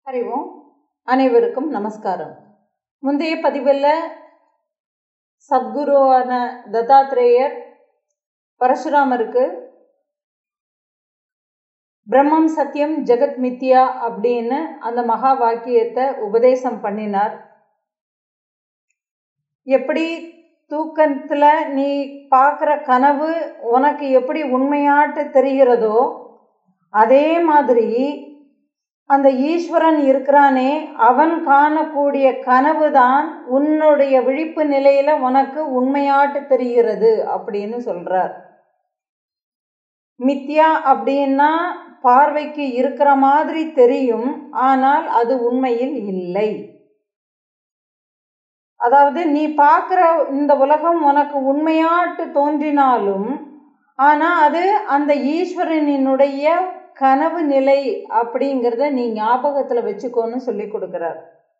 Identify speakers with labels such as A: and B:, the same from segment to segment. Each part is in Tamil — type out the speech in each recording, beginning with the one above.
A: ஹரி ஓம் அனைவருக்கும் நமஸ்காரம் முந்தைய பதிவில் சத்குருவான தத்தாத்ரேயர் பரசுராமருக்கு பிரம்மம் சத்தியம் ஜெகத் மித்யா அப்படின்னு அந்த மகா வாக்கியத்தை உபதேசம் பண்ணினார் எப்படி தூக்கத்தில் நீ பார்க்குற கனவு உனக்கு எப்படி உண்மையாட்டு தெரிகிறதோ அதே மாதிரி அந்த ஈஸ்வரன் இருக்கிறானே அவன் காணக்கூடிய கனவு தான் உன்னுடைய விழிப்பு நிலையில உனக்கு உண்மையாட்டு தெரிகிறது அப்படின்னு சொல்றார் மித்யா அப்படின்னா பார்வைக்கு இருக்கிற மாதிரி தெரியும் ஆனால் அது உண்மையில் இல்லை அதாவது நீ பார்க்குற இந்த உலகம் உனக்கு உண்மையாட்டு தோன்றினாலும் ஆனால் அது அந்த ஈஸ்வரனினுடைய கனவு நிலை அப்படிங்கிறத நீ ஞாபகத்தில் வச்சுக்கோன்னு சொல்லி கொடுக்குறார்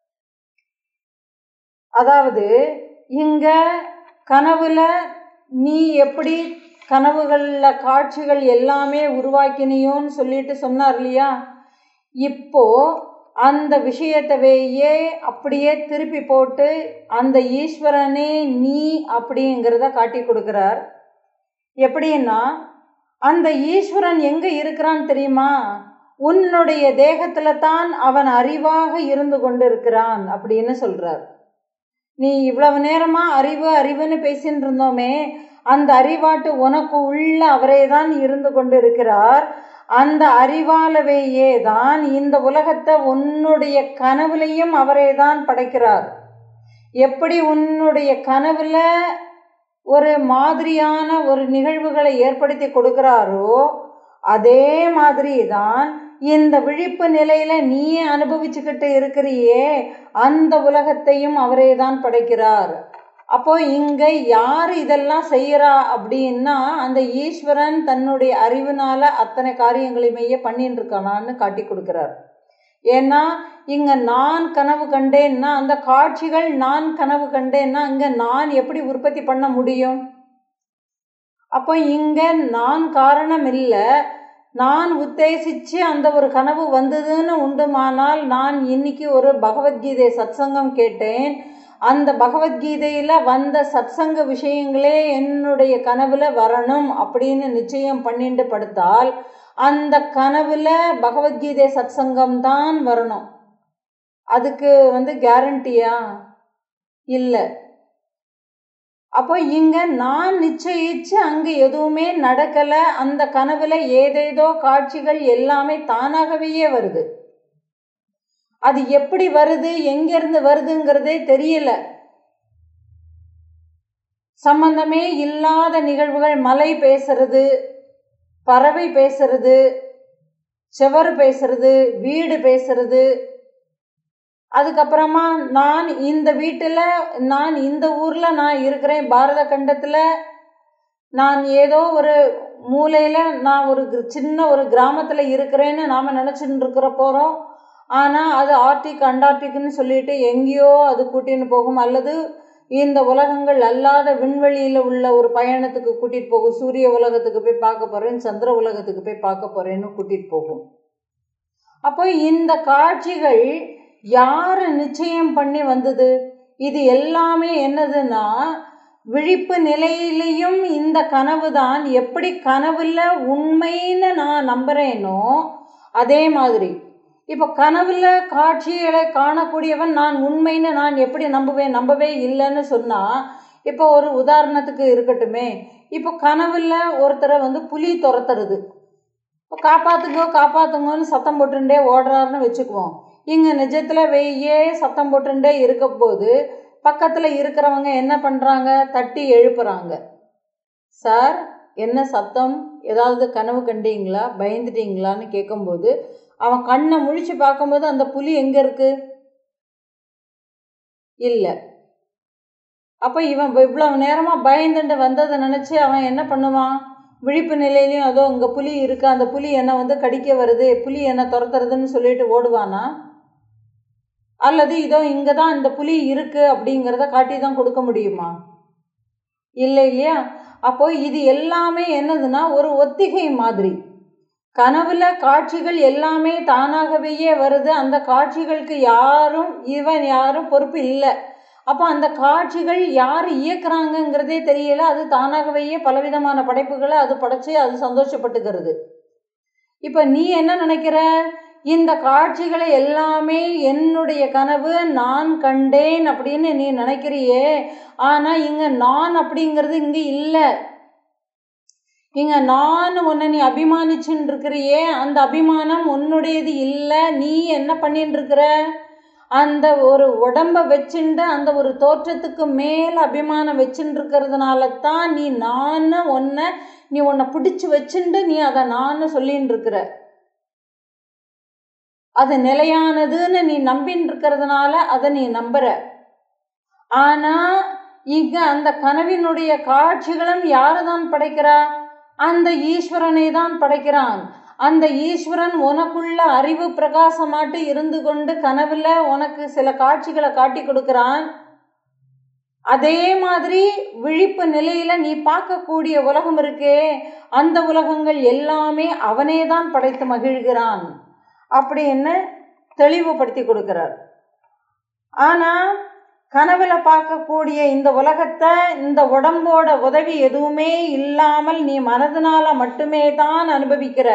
A: அதாவது இங்க கனவுல நீ எப்படி கனவுகளில் காட்சிகள் எல்லாமே உருவாக்கினியோன்னு சொல்லிட்டு சொன்னார் இல்லையா இப்போ அந்த விஷயத்தவையே அப்படியே திருப்பி போட்டு அந்த ஈஸ்வரனே நீ அப்படிங்கிறத காட்டி கொடுக்குறார் எப்படின்னா அந்த ஈஸ்வரன் எங்க இருக்கிறான் தெரியுமா உன்னுடைய தேகத்துல தான் அவன் அறிவாக இருந்து கொண்டிருக்கிறான் அப்படின்னு சொல்றார் நீ இவ்வளவு நேரமா அறிவு அறிவுன்னு பேசின்னு இருந்தோமே அந்த அறிவாட்டு உனக்கு உள்ள அவரே தான் இருந்து கொண்டிருக்கிறார் அந்த அறிவாலவையே தான் இந்த உலகத்தை உன்னுடைய கனவுலையும் அவரே தான் படைக்கிறார் எப்படி உன்னுடைய கனவுல ஒரு மாதிரியான ஒரு நிகழ்வுகளை ஏற்படுத்தி கொடுக்கிறாரோ அதே மாதிரி தான் இந்த விழிப்பு நிலையில நீயே அனுபவிச்சுக்கிட்டு இருக்கிறியே அந்த உலகத்தையும் அவரே தான் படைக்கிறார் அப்போ இங்க யார் இதெல்லாம் செய்யறா அப்படின்னா அந்த ஈஸ்வரன் தன்னுடைய அறிவுனால அத்தனை காரியங்களையுமே பண்ணிட்டு இருக்கானான்னு காட்டி கொடுக்கிறார் ஏன்னா இங்க நான் கனவு கண்டேன்னா அந்த காட்சிகள் நான் கனவு கண்டேன்னா இங்க நான் எப்படி உற்பத்தி பண்ண முடியும் அப்போ இங்க நான் காரணம் இல்லை நான் உத்தேசிச்சு அந்த ஒரு கனவு வந்ததுன்னு உண்டுமானால் நான் இன்னைக்கு ஒரு பகவத்கீதை சத்சங்கம் கேட்டேன் அந்த பகவத்கீதையில வந்த சத்சங்க விஷயங்களே என்னுடைய கனவுல வரணும் அப்படின்னு நிச்சயம் பண்ணிட்டு படுத்தால் அந்த கனவுல பகவத்கீதை சத்சங்கம் தான் வரணும் அதுக்கு வந்து கேரண்டியா இல்லை அப்போ இங்க நான் நிச்சயிச்சு அங்க எதுவுமே நடக்கல அந்த கனவுல ஏதேதோ காட்சிகள் எல்லாமே தானாகவே வருது அது எப்படி வருது எங்கிருந்து வருதுங்கிறதே தெரியல சம்பந்தமே இல்லாத நிகழ்வுகள் மலை பேசுறது பறவை பேசுறது செவர் பேசுறது வீடு பேசுறது அதுக்கப்புறமா நான் இந்த வீட்டில் நான் இந்த ஊரில் நான் இருக்கிறேன் பாரத கண்டத்தில் நான் ஏதோ ஒரு மூலையில் நான் ஒரு சின்ன ஒரு கிராமத்தில் இருக்கிறேன்னு நாம் நினச்சிட்டு இருக்கிற போகிறோம் ஆனால் அது ஆர்டிக் அண்டார்டிக்னு சொல்லிட்டு எங்கேயோ அது கூட்டின்னு போகும் அல்லது இந்த உலகங்கள் அல்லாத விண்வெளியில் உள்ள ஒரு பயணத்துக்கு கூட்டிகிட்டு போகும் சூரிய உலகத்துக்கு போய் பார்க்க போகிறேன் சந்திர உலகத்துக்கு போய் பார்க்க போகிறேன்னு கூட்டிகிட்டு போகும் அப்போ இந்த காட்சிகள் யார் நிச்சயம் பண்ணி வந்தது இது எல்லாமே என்னதுன்னா விழிப்பு நிலையிலையும் இந்த கனவு தான் எப்படி கனவுல உண்மைன்னு நான் நம்புறேனோ அதே மாதிரி இப்போ கனவுல காட்சிகளை காணக்கூடியவன் நான் உண்மைன்னு நான் எப்படி நம்புவேன் நம்பவே இல்லைன்னு சொன்னால் இப்போ ஒரு உதாரணத்துக்கு இருக்கட்டுமே இப்போ கனவுல ஒருத்தரை வந்து புலி துரத்துறது இப்போ காப்பாற்றுங்கோ காப்பாற்றுங்கோன்னு சத்தம் போட்டுண்டே ஓடுறாருன்னு வச்சுக்குவோம் இங்கே நிஜத்தில் வெய்யே சத்தம் போட்டுண்டே இருக்க போது பக்கத்தில் இருக்கிறவங்க என்ன பண்ணுறாங்க தட்டி எழுப்புறாங்க சார் என்ன சத்தம் ஏதாவது கனவு கண்டீங்களா பயந்துட்டீங்களான்னு கேட்கும்போது அவன் கண்ணை முழிச்சு பார்க்கும்போது அந்த புலி எங்கே இருக்கு இல்லை அப்போ இவன் இவ்வளவு நேரமாக பயந்துட்டு வந்ததை நினச்சி அவன் என்ன பண்ணுவான் விழிப்பு நிலையிலையும் அதோ இங்கே புலி இருக்கு அந்த புலி என்னை வந்து கடிக்க வருது புலி என்னை துரத்துறதுன்னு சொல்லிட்டு ஓடுவானா அல்லது இதோ இங்கே தான் இந்த புலி இருக்கு அப்படிங்கிறத காட்டி தான் கொடுக்க முடியுமா இல்லை இல்லையா அப்போ இது எல்லாமே என்னதுன்னா ஒரு ஒத்திகை மாதிரி கனவுல காட்சிகள் எல்லாமே தானாகவே வருது அந்த காட்சிகளுக்கு யாரும் இவன் யாரும் பொறுப்பு இல்லை அப்போ அந்த காட்சிகள் யார் இயக்குறாங்கங்கிறதே தெரியல அது தானாகவே பலவிதமான படைப்புகளை அது படைச்சு அது சந்தோஷப்பட்டுக்கிறது இப்போ நீ என்ன நினைக்கிற இந்த காட்சிகளை எல்லாமே என்னுடைய கனவு நான் கண்டேன் அப்படின்னு நீ நினைக்கிறியே ஆனால் இங்கே நான் அப்படிங்கிறது இங்கே இல்லை இங்க நான் உன்னை நீ அபிமானிச்சுன்னு இருக்கிறியே அந்த அபிமானம் உன்னுடையது இல்லை நீ என்ன பண்ணிட்டு இருக்கிற அந்த ஒரு உடம்ப வச்சுண்டு அந்த ஒரு தோற்றத்துக்கு மேல அபிமானம் வச்சுட்டு இருக்கிறதுனால தான் நீ நான் உன்னை நீ உன்னை பிடிச்சு வச்சுண்டு நீ அதை நான் சொல்லின்னு இருக்கிற அது நிலையானதுன்னு நீ நம்பின்னு இருக்கிறதுனால அதை நீ நம்புற ஆனா இங்க அந்த கனவினுடைய காட்சிகளும் யாரு தான் படைக்கிறா அந்த ஈஸ்வரனை தான் படைக்கிறான் அந்த ஈஸ்வரன் உனக்குள்ள அறிவு பிரகாசமாட்டு இருந்து கொண்டு கனவுல உனக்கு சில காட்சிகளை காட்டி கொடுக்கிறான் அதே மாதிரி விழிப்பு நிலையில நீ பார்க்கக்கூடிய உலகம் இருக்கே அந்த உலகங்கள் எல்லாமே அவனே தான் படைத்து மகிழ்கிறான் அப்படின்னு தெளிவுபடுத்தி கொடுக்கிறார் ஆனா கனவுல பார்க்கக்கூடிய இந்த உலகத்தை இந்த உடம்போட உதவி எதுவுமே இல்லாமல் நீ மனதினால மட்டுமே தான் அனுபவிக்கிற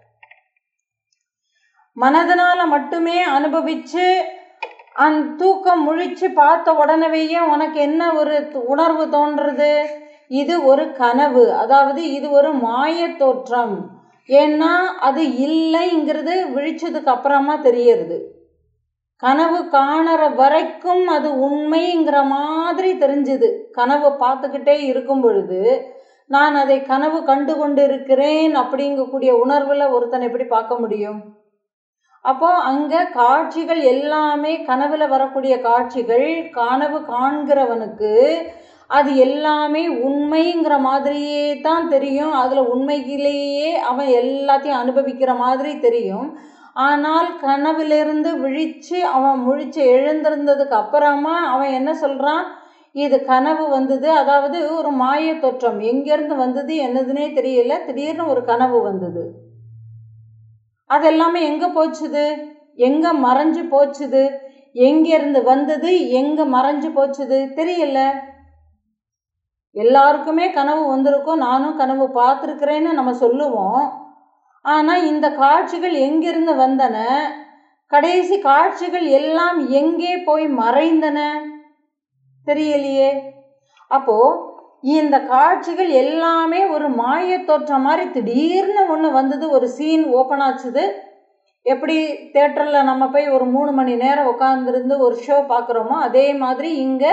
A: மனதினால மட்டுமே அனுபவிச்சு அந்த தூக்கம் முழிச்சு பார்த்த உடனேயே உனக்கு என்ன ஒரு உணர்வு தோன்றுறது இது ஒரு கனவு அதாவது இது ஒரு மாய தோற்றம் ஏன்னா அது இல்லைங்கிறது விழிச்சதுக்கு அப்புறமா தெரியறது கனவு காணற வரைக்கும் அது உண்மைங்கிற மாதிரி தெரிஞ்சுது கனவு பார்த்துக்கிட்டே இருக்கும் பொழுது நான் அதை கனவு கண்டு கொண்டு இருக்கிறேன் அப்படிங்கக்கூடிய உணர்வில் ஒருத்தனை எப்படி பார்க்க முடியும் அப்போ அங்க காட்சிகள் எல்லாமே கனவுல வரக்கூடிய காட்சிகள் கனவு காண்கிறவனுக்கு அது எல்லாமே உண்மைங்கிற மாதிரியே தான் தெரியும் அதுல உண்மையிலேயே அவன் எல்லாத்தையும் அனுபவிக்கிற மாதிரி தெரியும் ஆனால் கனவிலிருந்து விழிச்சு அவன் முழிச்சு எழுந்திருந்ததுக்கு அப்புறமா அவன் என்ன சொல்றான் இது கனவு வந்தது அதாவது ஒரு மாய தோற்றம் எங்கேருந்து வந்தது என்னதுன்னே தெரியல திடீர்னு ஒரு கனவு வந்தது அது எல்லாமே எங்க போச்சுது எங்க மறைஞ்சு போச்சுது எங்கிருந்து வந்தது எங்க மறைஞ்சு போச்சுது தெரியல எல்லாருக்குமே கனவு வந்திருக்கும் நானும் கனவு பார்த்துருக்கிறேன்னு நம்ம சொல்லுவோம் ஆனால் இந்த காட்சிகள் எங்கிருந்து வந்தன கடைசி காட்சிகள் எல்லாம் எங்கே போய் மறைந்தன தெரியலையே அப்போ இந்த காட்சிகள் எல்லாமே ஒரு மாய தோற்றம் மாதிரி திடீர்னு ஒன்று வந்தது ஒரு சீன் ஓப்பன் ஆச்சுது எப்படி தேட்டரில் நம்ம போய் ஒரு மூணு மணி நேரம் உட்காந்துருந்து ஒரு ஷோ பார்க்குறோமோ அதே மாதிரி இங்கே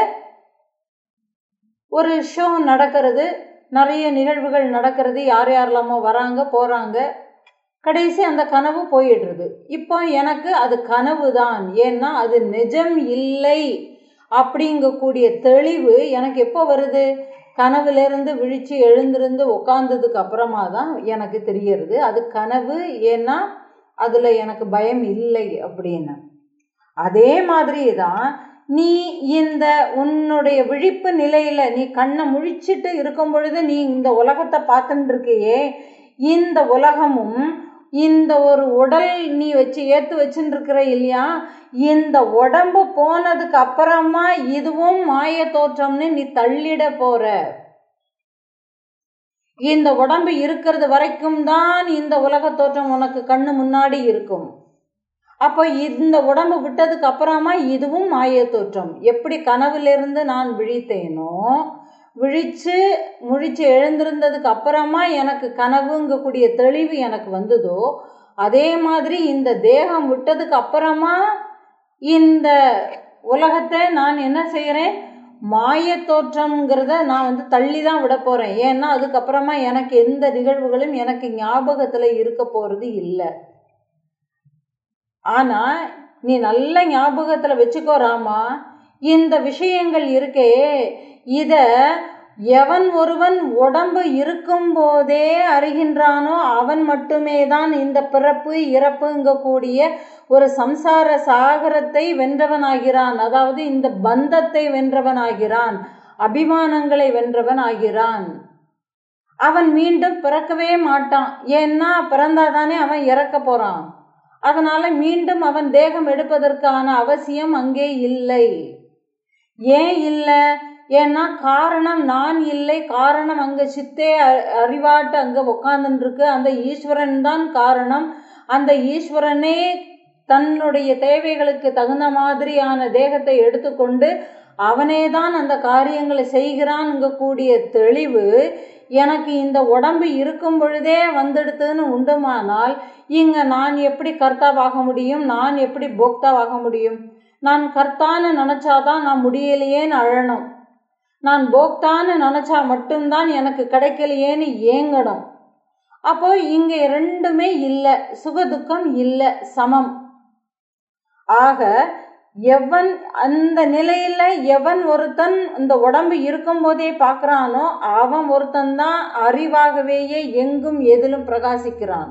A: ஒரு ஷோ நடக்கிறது நிறைய நிகழ்வுகள் நடக்கிறது யார் யாரெல்லாமோ வராங்க போகிறாங்க கடைசி அந்த கனவு போயிடுறது இப்போ எனக்கு அது கனவு தான் ஏன்னா அது நிஜம் இல்லை அப்படிங்கக்கூடிய தெளிவு எனக்கு எப்போ வருது கனவுலேருந்து விழிச்சு எழுந்திருந்து உட்காந்ததுக்கு அப்புறமா தான் எனக்கு தெரியறது அது கனவு ஏன்னா அதில் எனக்கு பயம் இல்லை அப்படின்னு அதே மாதிரி தான் நீ இந்த உன்னுடைய விழிப்பு நிலையில் நீ கண்ணை முழிச்சிட்டு இருக்கும் பொழுது நீ இந்த உலகத்தை பார்த்துட்டு இருக்கியே இந்த உலகமும் இந்த ஒரு உடல் நீ வச்சு ஏத்து வச்சுட்டு இருக்கிற இல்லையா இந்த உடம்பு போனதுக்கு அப்புறமா இதுவும் மாய தோற்றம்னு நீ தள்ளிட போற இந்த உடம்பு இருக்கிறது வரைக்கும் தான் இந்த உலக தோற்றம் உனக்கு கண்ணு முன்னாடி இருக்கும் அப்போ இந்த உடம்பு விட்டதுக்கு அப்புறமா இதுவும் மாய தோற்றம் எப்படி கனவுலேருந்து நான் விழித்தேனோ விழிச்சு முழிச்சு எழுந்திருந்ததுக்கு அப்புறமா எனக்கு கனவுங்கக்கூடிய தெளிவு எனக்கு வந்ததோ அதே மாதிரி இந்த தேகம் விட்டதுக்கு அப்புறமா இந்த உலகத்தை நான் என்ன செய்கிறேன் மாய தோற்றம்ங்கிறத நான் வந்து தள்ளி தான் விட போகிறேன் ஏன்னா அதுக்கப்புறமா எனக்கு எந்த நிகழ்வுகளும் எனக்கு ஞாபகத்தில் இருக்க போகிறது இல்லை ஆனால் நீ நல்ல ஞாபகத்தில் வச்சுக்கோ ராமா இந்த விஷயங்கள் இருக்கே இதை எவன் ஒருவன் உடம்பு இருக்கும்போதே அறிகின்றானோ அவன் மட்டுமே தான் இந்த பிறப்பு இறப்புங்கக்கூடிய ஒரு சம்சார சாகரத்தை வென்றவனாகிறான் அதாவது இந்த பந்தத்தை வென்றவனாகிறான் அபிமானங்களை வென்றவன் ஆகிறான் அவன் மீண்டும் பிறக்கவே மாட்டான் ஏன்னா பிறந்தாதானே அவன் இறக்க போறான் அதனால மீண்டும் அவன் தேகம் எடுப்பதற்கான அவசியம் அங்கே இல்லை ஏன் இல்லை ஏன்னா காரணம் நான் இல்லை காரணம் அங்கே சித்தே அறிவாட்டு அங்கே உட்காந்துருக்கு அந்த ஈஸ்வரன் தான் காரணம் அந்த ஈஸ்வரனே தன்னுடைய தேவைகளுக்கு தகுந்த மாதிரியான தேகத்தை எடுத்துக்கொண்டு அவனே தான் அந்த காரியங்களை செய்கிறான்ங்க கூடிய தெளிவு எனக்கு இந்த உடம்பு இருக்கும் பொழுதே வந்துடுத்துன்னு உண்டுமானால் இங்கே நான் எப்படி கர்த்தாவாக முடியும் நான் எப்படி போக்தாவாக முடியும் நான் கர்த்தான்னு நினச்சாதான் நான் முடியலையேன்னு அழணும் நான் போக்தான்னு நினச்சா மட்டும்தான் எனக்கு கிடைக்கலையேன்னு ஏங்கணும் அப்போ இங்கே ரெண்டுமே இல்லை சுகதுக்கம் இல்லை சமம் ஆக எவன் அந்த நிலையில எவன் ஒருத்தன் இந்த உடம்பு இருக்கும்போதே பார்க்குறானோ அவன் ஒருத்தன் தான் அறிவாகவேயே எங்கும் எதிலும் பிரகாசிக்கிறான்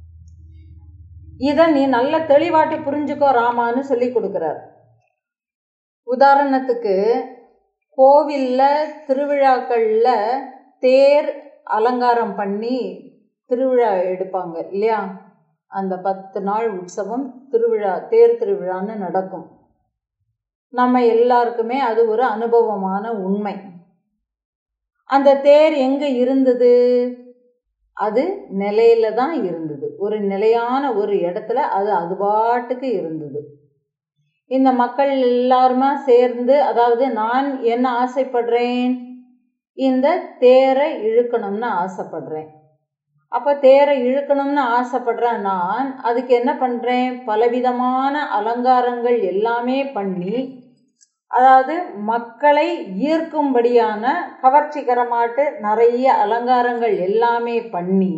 A: இதை நீ நல்ல தெளிவாட்டி புரிஞ்சுக்கோ ராமான்னு சொல்லி கொடுக்குறார் உதாரணத்துக்கு கோவிலில் திருவிழாக்களில் தேர் அலங்காரம் பண்ணி திருவிழா எடுப்பாங்க இல்லையா அந்த பத்து நாள் உற்சவம் திருவிழா தேர் திருவிழான்னு நடக்கும் நம்ம எல்லாருக்குமே அது ஒரு அனுபவமான உண்மை அந்த தேர் எங்கே இருந்தது அது நிலையில தான் இருந்தது ஒரு நிலையான ஒரு இடத்துல அது அது பாட்டுக்கு இருந்தது இந்த மக்கள் எல்லாருமா சேர்ந்து அதாவது நான் என்ன ஆசைப்படுறேன் இந்த தேரை இழுக்கணும்னு ஆசைப்படுறேன் அப்போ தேரை இழுக்கணும்னு ஆசைப்படுற நான் அதுக்கு என்ன பண்ணுறேன் பலவிதமான அலங்காரங்கள் எல்லாமே பண்ணி அதாவது மக்களை ஈர்க்கும்படியான கவர்ச்சிகரமாட்டு நிறைய அலங்காரங்கள் எல்லாமே பண்ணி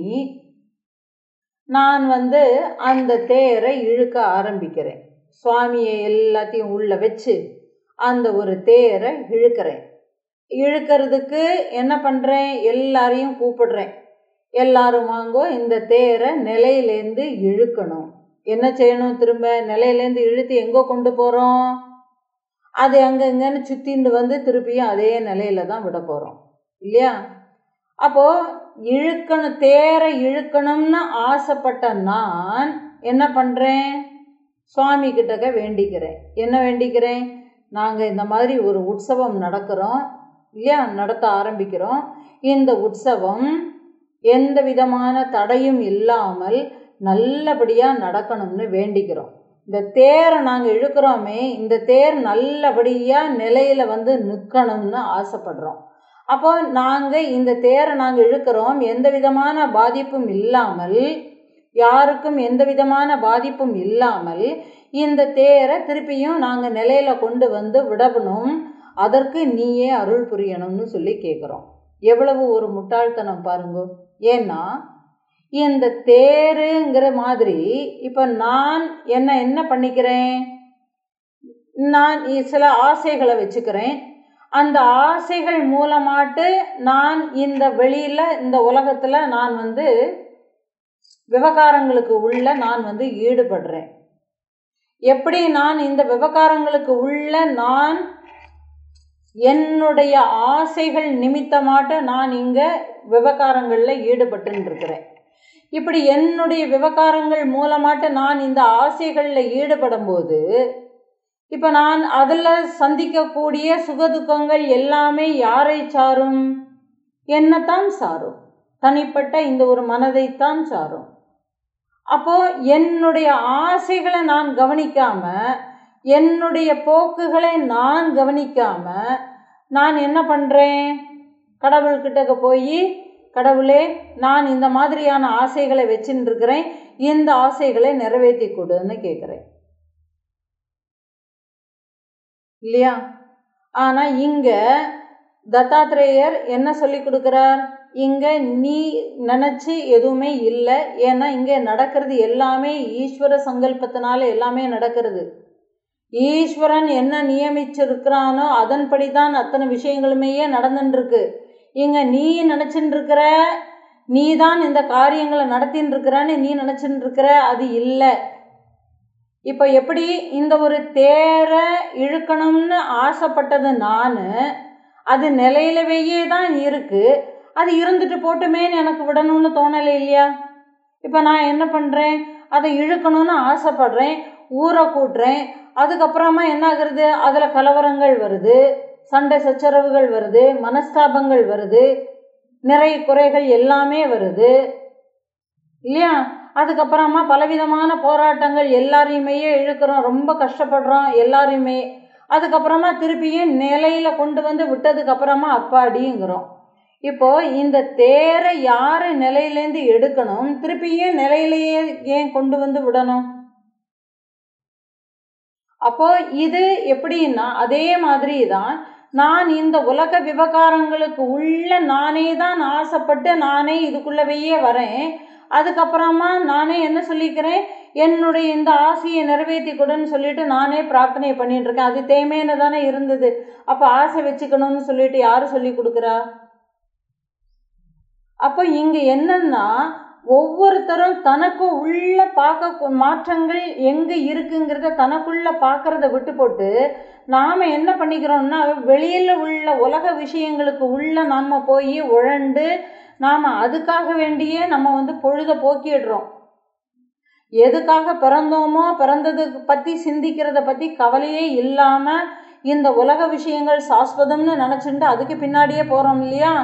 A: நான் வந்து அந்த தேரை இழுக்க ஆரம்பிக்கிறேன் சுவாமியை எல்லாத்தையும் உள்ள வச்சு அந்த ஒரு தேரை இழுக்கிறேன் இழுக்கிறதுக்கு என்ன பண்ணுறேன் எல்லாரையும் கூப்பிடுறேன் எல்லாரும் வாங்கோ இந்த தேரை நிலையிலேருந்து இழுக்கணும் என்ன செய்யணும் திரும்ப நிலையிலேருந்து இழுத்து எங்கே கொண்டு போகிறோம் அது அங்கே இங்கேன்னு சுற்றிண்டு வந்து திருப்பியும் அதே நிலையில தான் விட போகிறோம் இல்லையா அப்போது இழுக்கணும் தேரை இழுக்கணும்னு ஆசைப்பட்ட நான் என்ன பண்ணுறேன் சுவாமி கிட்டக்க வேண்டிக்கிறேன் என்ன வேண்டிக்கிறேன் நாங்கள் இந்த மாதிரி ஒரு உற்சவம் நடக்கிறோம் இல்லையா நடத்த ஆரம்பிக்கிறோம் இந்த உற்சவம் எந்த விதமான தடையும் இல்லாமல் நல்லபடியாக நடக்கணும்னு வேண்டிக்கிறோம் இந்த தேரை நாங்கள் இழுக்கிறோமே இந்த தேர் நல்லபடியாக நிலையில் வந்து நிற்கணும்னு ஆசைப்படுறோம் அப்போ நாங்கள் இந்த தேரை நாங்கள் இழுக்கிறோம் எந்த விதமான பாதிப்பும் இல்லாமல் யாருக்கும் எந்த விதமான பாதிப்பும் இல்லாமல் இந்த தேரை திருப்பியும் நாங்கள் நிலையில் கொண்டு வந்து விடணும் அதற்கு நீயே அருள் புரியணும்னு சொல்லி கேட்குறோம் எவ்வளவு ஒரு முட்டாள்தனம் பாருங்க ஏன்னா இந்த தேருங்கிற மாதிரி இப்போ நான் என்ன என்ன பண்ணிக்கிறேன் நான் சில ஆசைகளை வச்சுக்கிறேன் அந்த ஆசைகள் மூலமாட்டு நான் இந்த வெளியில் இந்த உலகத்தில் நான் வந்து விவகாரங்களுக்கு உள்ள நான் வந்து ஈடுபடுறேன் எப்படி நான் இந்த விவகாரங்களுக்கு உள்ள நான் என்னுடைய ஆசைகள் நிமித்தமாட்ட நான் இங்கே விவகாரங்களில் ஈடுபட்டுன்னு இருக்கிறேன் இப்படி என்னுடைய விவகாரங்கள் மூலமாட்ட நான் இந்த ஆசைகளில் ஈடுபடும் போது இப்போ நான் அதில் சந்திக்கக்கூடிய சுகதுக்கங்கள் எல்லாமே யாரை சாரும் என்னத்தான் சாரும் தனிப்பட்ட இந்த ஒரு மனதைத்தான் சாரும் அப்போ என்னுடைய ஆசைகளை நான் கவனிக்காம என்னுடைய போக்குகளை நான் கவனிக்காம நான் என்ன பண்ணுறேன் கடவுள்கிட்ட போய் கடவுளே நான் இந்த மாதிரியான ஆசைகளை வச்சுன்னு இருக்கிறேன் இந்த ஆசைகளை நிறைவேற்றி கொடுன்னு கேட்குறேன் இல்லையா ஆனால் இங்கே தத்தாத்திரேயர் என்ன சொல்லி கொடுக்குறார் இங்கே நீ நினச்சி எதுவுமே இல்லை ஏன்னா இங்கே நடக்கிறது எல்லாமே ஈஸ்வர சங்கல்பத்தினால எல்லாமே நடக்கிறது ஈஸ்வரன் என்ன நியமிச்சிருக்கிறானோ அதன்படி தான் அத்தனை விஷயங்களுமே நடந்துட்டுருக்கு இங்கே நீ நினச்சின்னு இருக்கிற நீ தான் இந்த காரியங்களை நடத்தின்னு இருக்கிறான்னு நீ நினச்சின்னு இருக்கிற அது இல்லை இப்போ எப்படி இந்த ஒரு தேரை இழுக்கணும்னு ஆசைப்பட்டது நான் அது நிலையிலவேயே தான் இருக்குது அது இருந்துட்டு போட்டுமேன்னு எனக்கு விடணும்னு தோணலை இல்லையா இப்போ நான் என்ன பண்ணுறேன் அதை இழுக்கணும்னு ஆசைப்படுறேன் ஊரை கூட்டுறேன் அதுக்கப்புறமா என்ன ஆகுறது அதில் கலவரங்கள் வருது சண்டை சச்சரவுகள் வருது மனஸ்தாபங்கள் வருது நிறைய குறைகள் எல்லாமே வருது இல்லையா அதுக்கப்புறமா பலவிதமான போராட்டங்கள் எல்லாரையுமே இழுக்கிறோம் ரொம்ப கஷ்டப்படுறோம் எல்லாரையுமே அதுக்கப்புறமா திருப்பியும் நிலையில கொண்டு வந்து விட்டதுக்கு அப்புறமா அப்பாடிங்கிறோம் இப்போ இந்த தேரை யாரு நிலையிலேருந்து எடுக்கணும் திருப்பியும் நிலையிலேயே ஏன் கொண்டு வந்து விடணும் அப்போ இது எப்படின்னா அதே மாதிரி தான் நான் இந்த உலக விவகாரங்களுக்கு உள்ள நானே தான் ஆசைப்பட்டு நானே இதுக்குள்ளவையே வரேன் அதுக்கப்புறமா நானே என்ன சொல்லிக்கிறேன் என்னுடைய இந்த ஆசையை நிறைவேற்றி கொடுன்னு சொல்லிட்டு நானே பிரார்த்தனை பண்ணிட்டு இருக்கேன் அது தேமேன்னு தானே இருந்தது அப்போ ஆசை வச்சுக்கணும்னு சொல்லிட்டு யாரு சொல்லி கொடுக்குறா அப்போ இங்க என்னன்னா ஒவ்வொருத்தரும் தனக்கு உள்ள பார்க்க மாற்றங்கள் எங்க இருக்குங்கிறத தனக்குள்ள பார்க்கறத விட்டு போட்டு நாம என்ன பண்ணிக்கிறோம்னா வெளியில உள்ள உலக விஷயங்களுக்கு உள்ள நாம போய் உழண்டு நாம அதுக்காக வேண்டியே நம்ம வந்து பொழுத போக்கிடுறோம் எதுக்காக பிறந்தோமோ பிறந்ததுக்கு பத்தி சிந்திக்கிறத பத்தி கவலையே இல்லாம இந்த உலக விஷயங்கள் சாஸ்வதம்னு நினைச்சுட்டு அதுக்கு பின்னாடியே போறோம் இல்லையா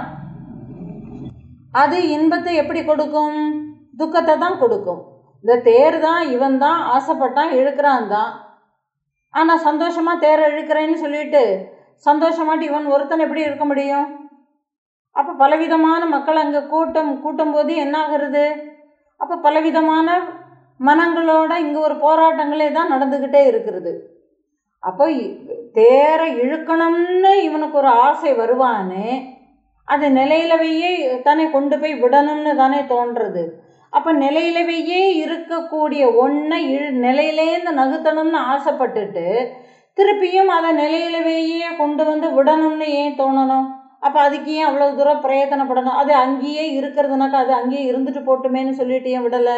A: அது இன்பத்தை எப்படி கொடுக்கும் துக்கத்தை தான் கொடுக்கும் இந்த தேர் தான் இவன் தான் ஆசைப்பட்டான் இழுக்கிறான் தான் ஆனால் சந்தோஷமா தேரை இழுக்கிறேன்னு சொல்லிட்டு சந்தோஷமாட்டு இவன் ஒருத்தன் எப்படி இருக்க முடியும் அப்போ பலவிதமான மக்கள் அங்கே கூட்டம் கூட்டும் போது என்ன ஆகுறது அப்போ பலவிதமான மனங்களோட இங்கே ஒரு போராட்டங்களே தான் நடந்துக்கிட்டே இருக்கிறது அப்போ தேரை இழுக்கணும்னு இவனுக்கு ஒரு ஆசை வருவானே அது நிலையிலவையே தானே கொண்டு போய் விடணும்னு தானே தோன்றது அப்போ நிலையிலவையே இருக்கக்கூடிய ஒன்றை இழு நிலையிலேருந்து நகுத்தணும்னு ஆசைப்பட்டுட்டு திருப்பியும் அதை நிலையிலவையே கொண்டு வந்து விடணும்னு ஏன் தோணணும் அப்போ அதுக்கு ஏன் அவ்வளோ தூரம் பிரயத்தனப்படணும் அது அங்கேயே இருக்கிறதுனாக்கா அது அங்கேயே இருந்துட்டு போட்டுமேன்னு சொல்லிட்டு ஏன் விடலை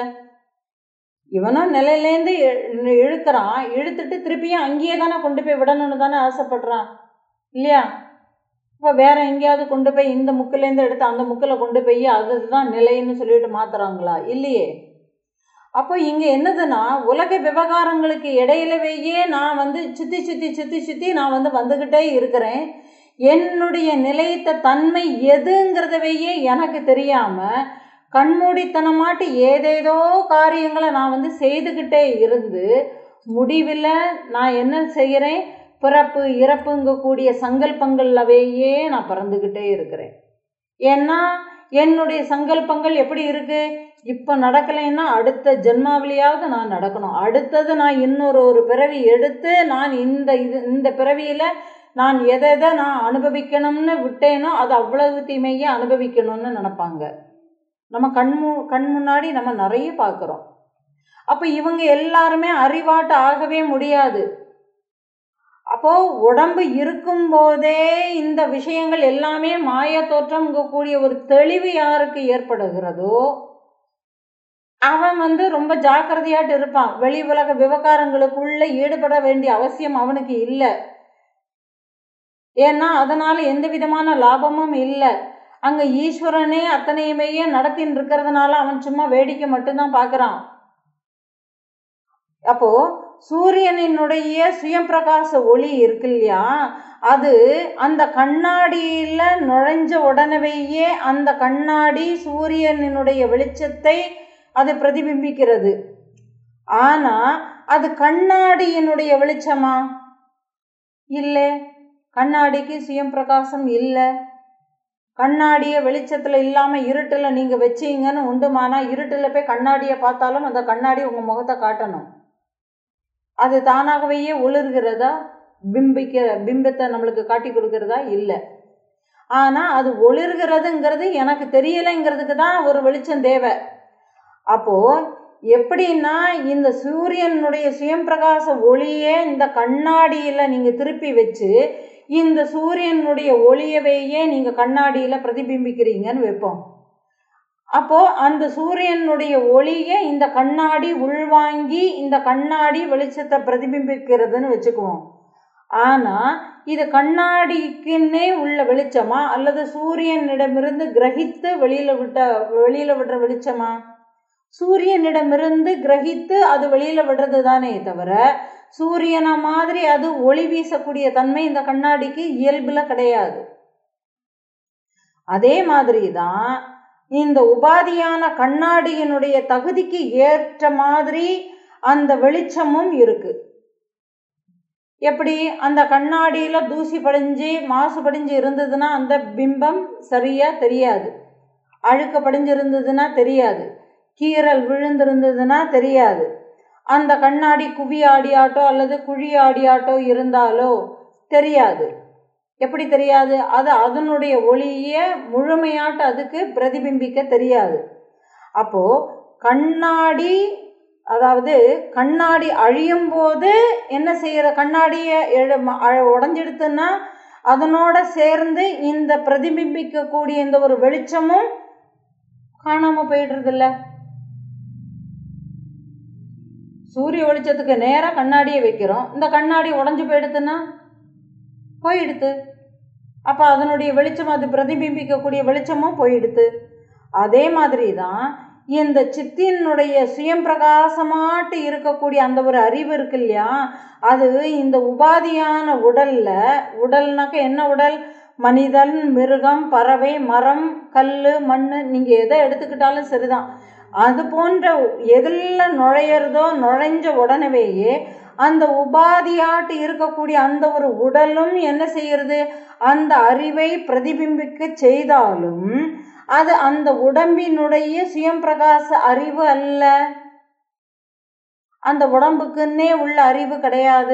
A: இவனும் நிலையிலேருந்து இழுக்கிறான் இழுத்துட்டு திருப்பியும் அங்கேயே தானே கொண்டு போய் விடணும்னு தானே ஆசைப்படுறான் இல்லையா இப்போ வேற எங்கேயாவது கொண்டு போய் இந்த முக்கிலேருந்து எடுத்து அந்த முக்கில் கொண்டு போய் அதுதான் நிலைன்னு சொல்லிட்டு மாத்துறாங்களா இல்லையே அப்போ இங்கே என்னதுன்னா உலக விவகாரங்களுக்கு இடையிலவேயே நான் வந்து சுற்றி சுற்றி சுற்றி சுற்றி நான் வந்து வந்துக்கிட்டே இருக்கிறேன் என்னுடைய நிலைத்த தன்மை எதுங்கிறதவையே எனக்கு தெரியாமல் கண்மூடித்தனமாட்டு ஏதேதோ காரியங்களை நான் வந்து செய்துக்கிட்டே இருந்து முடிவில் நான் என்ன செய்கிறேன் பிறப்பு இறப்புங்கக்கூடிய சங்கல்பங்கள்லவேயே நான் பறந்துக்கிட்டே இருக்கிறேன் ஏன்னா என்னுடைய சங்கல்பங்கள் எப்படி இருக்கு இப்போ நடக்கலைன்னா அடுத்த ஜென்மாவிலேயாவது நான் நடக்கணும் அடுத்தது நான் இன்னொரு ஒரு பிறவி எடுத்து நான் இந்த இது இந்த பிறவியில் நான் எதை எதை நான் அனுபவிக்கணும்னு விட்டேனோ அது அவ்வளவு தீமையே அனுபவிக்கணும்னு நினப்பாங்க நம்ம கண் மு கண் முன்னாடி நம்ம நிறைய பார்க்குறோம் அப்போ இவங்க எல்லாருமே அறிவாட்டு ஆகவே முடியாது அப்போ உடம்பு இருக்கும்போதே இந்த விஷயங்கள் எல்லாமே மாய தோற்றம் கூடிய ஒரு தெளிவு யாருக்கு ஏற்படுகிறதோ அவன் வந்து ரொம்ப ஜாக்கிரதையாட்டு இருப்பான் வெளி உலக விவகாரங்களுக்குள்ள ஈடுபட வேண்டிய அவசியம் அவனுக்கு இல்லை ஏன்னா அதனால எந்த விதமான லாபமும் இல்லை அங்க ஈஸ்வரனே அத்தனையுமே நடத்தின்னு இருக்கிறதுனால அவன் சும்மா வேடிக்கை மட்டும்தான் பார்க்கறான் அப்போ சூரியனினுடைய சுயம்பிரகாச ஒளி இருக்கு இல்லையா அது அந்த கண்ணாடியில நுழைஞ்ச உடனேயே அந்த கண்ணாடி சூரியனினுடைய வெளிச்சத்தை அது பிரதிபிம்பிக்கிறது ஆனா அது கண்ணாடியினுடைய வெளிச்சமா இல்லை கண்ணாடிக்கு சுயம் பிரகாசம் இல்லை கண்ணாடியை வெளிச்சத்தில் இல்லாமல் இருட்டில் நீங்கள் வச்சீங்கன்னு உண்டுமானா இருட்டில் போய் கண்ணாடியை பார்த்தாலும் அந்த கண்ணாடி உங்கள் முகத்தை காட்டணும் அது தானாகவே ஒளிர்கிறதா பிம்பிக்கிற பிம்பத்தை நம்மளுக்கு காட்டி கொடுக்கறதா இல்லை ஆனால் அது ஒளிர்கிறதுங்கிறது எனக்கு தெரியலைங்கிறதுக்கு தான் ஒரு வெளிச்சம் தேவை அப்போது எப்படின்னா இந்த சூரியனுடைய சுயம்பிரகாச ஒளியே இந்த கண்ணாடியில் நீங்கள் திருப்பி வச்சு இந்த சூரியனுடைய ஒளியவையே நீங்கள் கண்ணாடியில் பிரதிபிம்பிக்கிறீங்கன்னு வைப்போம் அப்போது அந்த சூரியனுடைய ஒளியை இந்த கண்ணாடி உள்வாங்கி இந்த கண்ணாடி வெளிச்சத்தை பிரதிபிம்பிக்கிறதுன்னு வச்சுக்குவோம் ஆனால் இது கண்ணாடிக்குன்னே உள்ள வெளிச்சமா அல்லது சூரியனிடமிருந்து கிரகித்து வெளியில் விட்ட வெளியில் விடுற வெளிச்சமா சூரியனிடமிருந்து கிரகித்து அது வெளியில் விடுறது தானே தவிர சூரியனை மாதிரி அது ஒளி வீசக்கூடிய தன்மை இந்த கண்ணாடிக்கு இயல்பில் கிடையாது அதே மாதிரி தான் இந்த உபாதியான கண்ணாடியினுடைய தகுதிக்கு ஏற்ற மாதிரி அந்த வெளிச்சமும் இருக்கு எப்படி அந்த கண்ணாடியில் தூசி படிஞ்சு மாசு படிஞ்சு இருந்ததுன்னா அந்த பிம்பம் சரியாக தெரியாது அழுக்க படிஞ்சு இருந்ததுன்னா தெரியாது கீறல் விழுந்திருந்ததுன்னா தெரியாது அந்த கண்ணாடி குவி ஆடியாட்டோ அல்லது குழி ஆடியாட்டோ இருந்தாலோ தெரியாது எப்படி தெரியாது அது அதனுடைய ஒளியை முழுமையாட்டு அதுக்கு பிரதிபிம்பிக்க தெரியாது அப்போது கண்ணாடி அதாவது கண்ணாடி அழியும் போது என்ன செய்கிற கண்ணாடியை எழு உடஞ்செடுத்துன்னா அதனோட சேர்ந்து இந்த பிரதிபிம்பிக்கக்கூடிய இந்த ஒரு வெளிச்சமும் காணாமல் போயிடுறதில்ல சூரிய வெளிச்சத்துக்கு நேராக கண்ணாடியை வைக்கிறோம் இந்த கண்ணாடி உடஞ்சி போயிடுத்துன்னா போயிடுத்து அப்போ அதனுடைய வெளிச்சம் அது பிரதிபிம்பிக்கக்கூடிய வெளிச்சமும் போயிடுத்து அதே மாதிரி தான் இந்த சித்தினுடைய சுயம் பிரகாசமாட்டு இருக்கக்கூடிய அந்த ஒரு அறிவு இருக்கு இல்லையா அது இந்த உபாதியான உடல்ல உடல்னாக்க என்ன உடல் மனிதன் மிருகம் பறவை மரம் கல் மண் நீங்கள் எதை எடுத்துக்கிட்டாலும் சரிதான் அது போன்ற எதில் நுழையிறதோ நுழைஞ்ச உடனேயே அந்த உபாதியாட்டு இருக்கக்கூடிய அந்த ஒரு உடலும் என்ன செய்யறது அந்த அறிவை பிரதிபிம்பிக்க செய்தாலும் அது அந்த உடம்பினுடைய சுயம் பிரகாச அறிவு அல்ல அந்த உடம்புக்குன்னே உள்ள அறிவு கிடையாது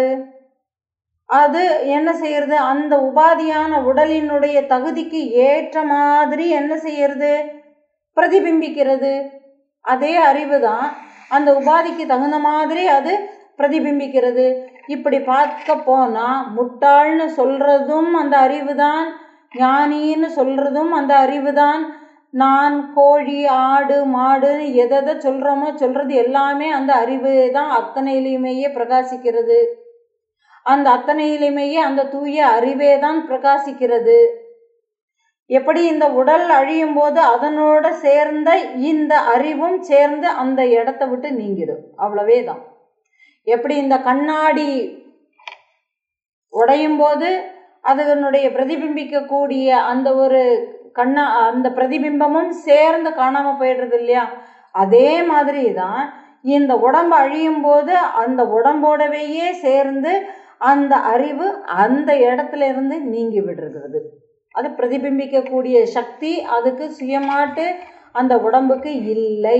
A: அது என்ன செய்யறது அந்த உபாதியான உடலினுடைய தகுதிக்கு ஏற்ற மாதிரி என்ன செய்யறது பிரதிபிம்பிக்கிறது அதே அறிவு தான் அந்த உபாதிக்கு தகுந்த மாதிரி அது பிரதிபிம்பிக்கிறது இப்படி பார்க்க போனால் முட்டாள்னு சொல்கிறதும் அந்த அறிவு தான் ஞானின்னு சொல்கிறதும் அந்த அறிவு தான் நான் கோழி ஆடு மாடு எதை சொல்கிறோமோ சொல்கிறது எல்லாமே அந்த அறிவு தான் அத்தனையிலையுமேயே பிரகாசிக்கிறது அந்த அத்தனையிலுமேயே அந்த தூய அறிவே தான் பிரகாசிக்கிறது எப்படி இந்த உடல் அழியும் போது அதனோட சேர்ந்த இந்த அறிவும் சேர்ந்து அந்த இடத்த விட்டு நீங்கிடும் அவ்வளவே தான் எப்படி இந்த கண்ணாடி உடையும் போது அதனுடைய பிரதிபிம்பிக்கக்கூடிய அந்த ஒரு கண்ணா அந்த பிரதிபிம்பமும் சேர்ந்து காணாமல் போயிடுறது இல்லையா அதே மாதிரி தான் இந்த உடம்பு அழியும் போது அந்த உடம்போடவேயே சேர்ந்து அந்த அறிவு அந்த இடத்துல இருந்து நீங்கி விடுறது அது பிரதிபிம்பிக்கக்கூடிய சக்தி அதுக்கு சுயமாட்டு அந்த உடம்புக்கு இல்லை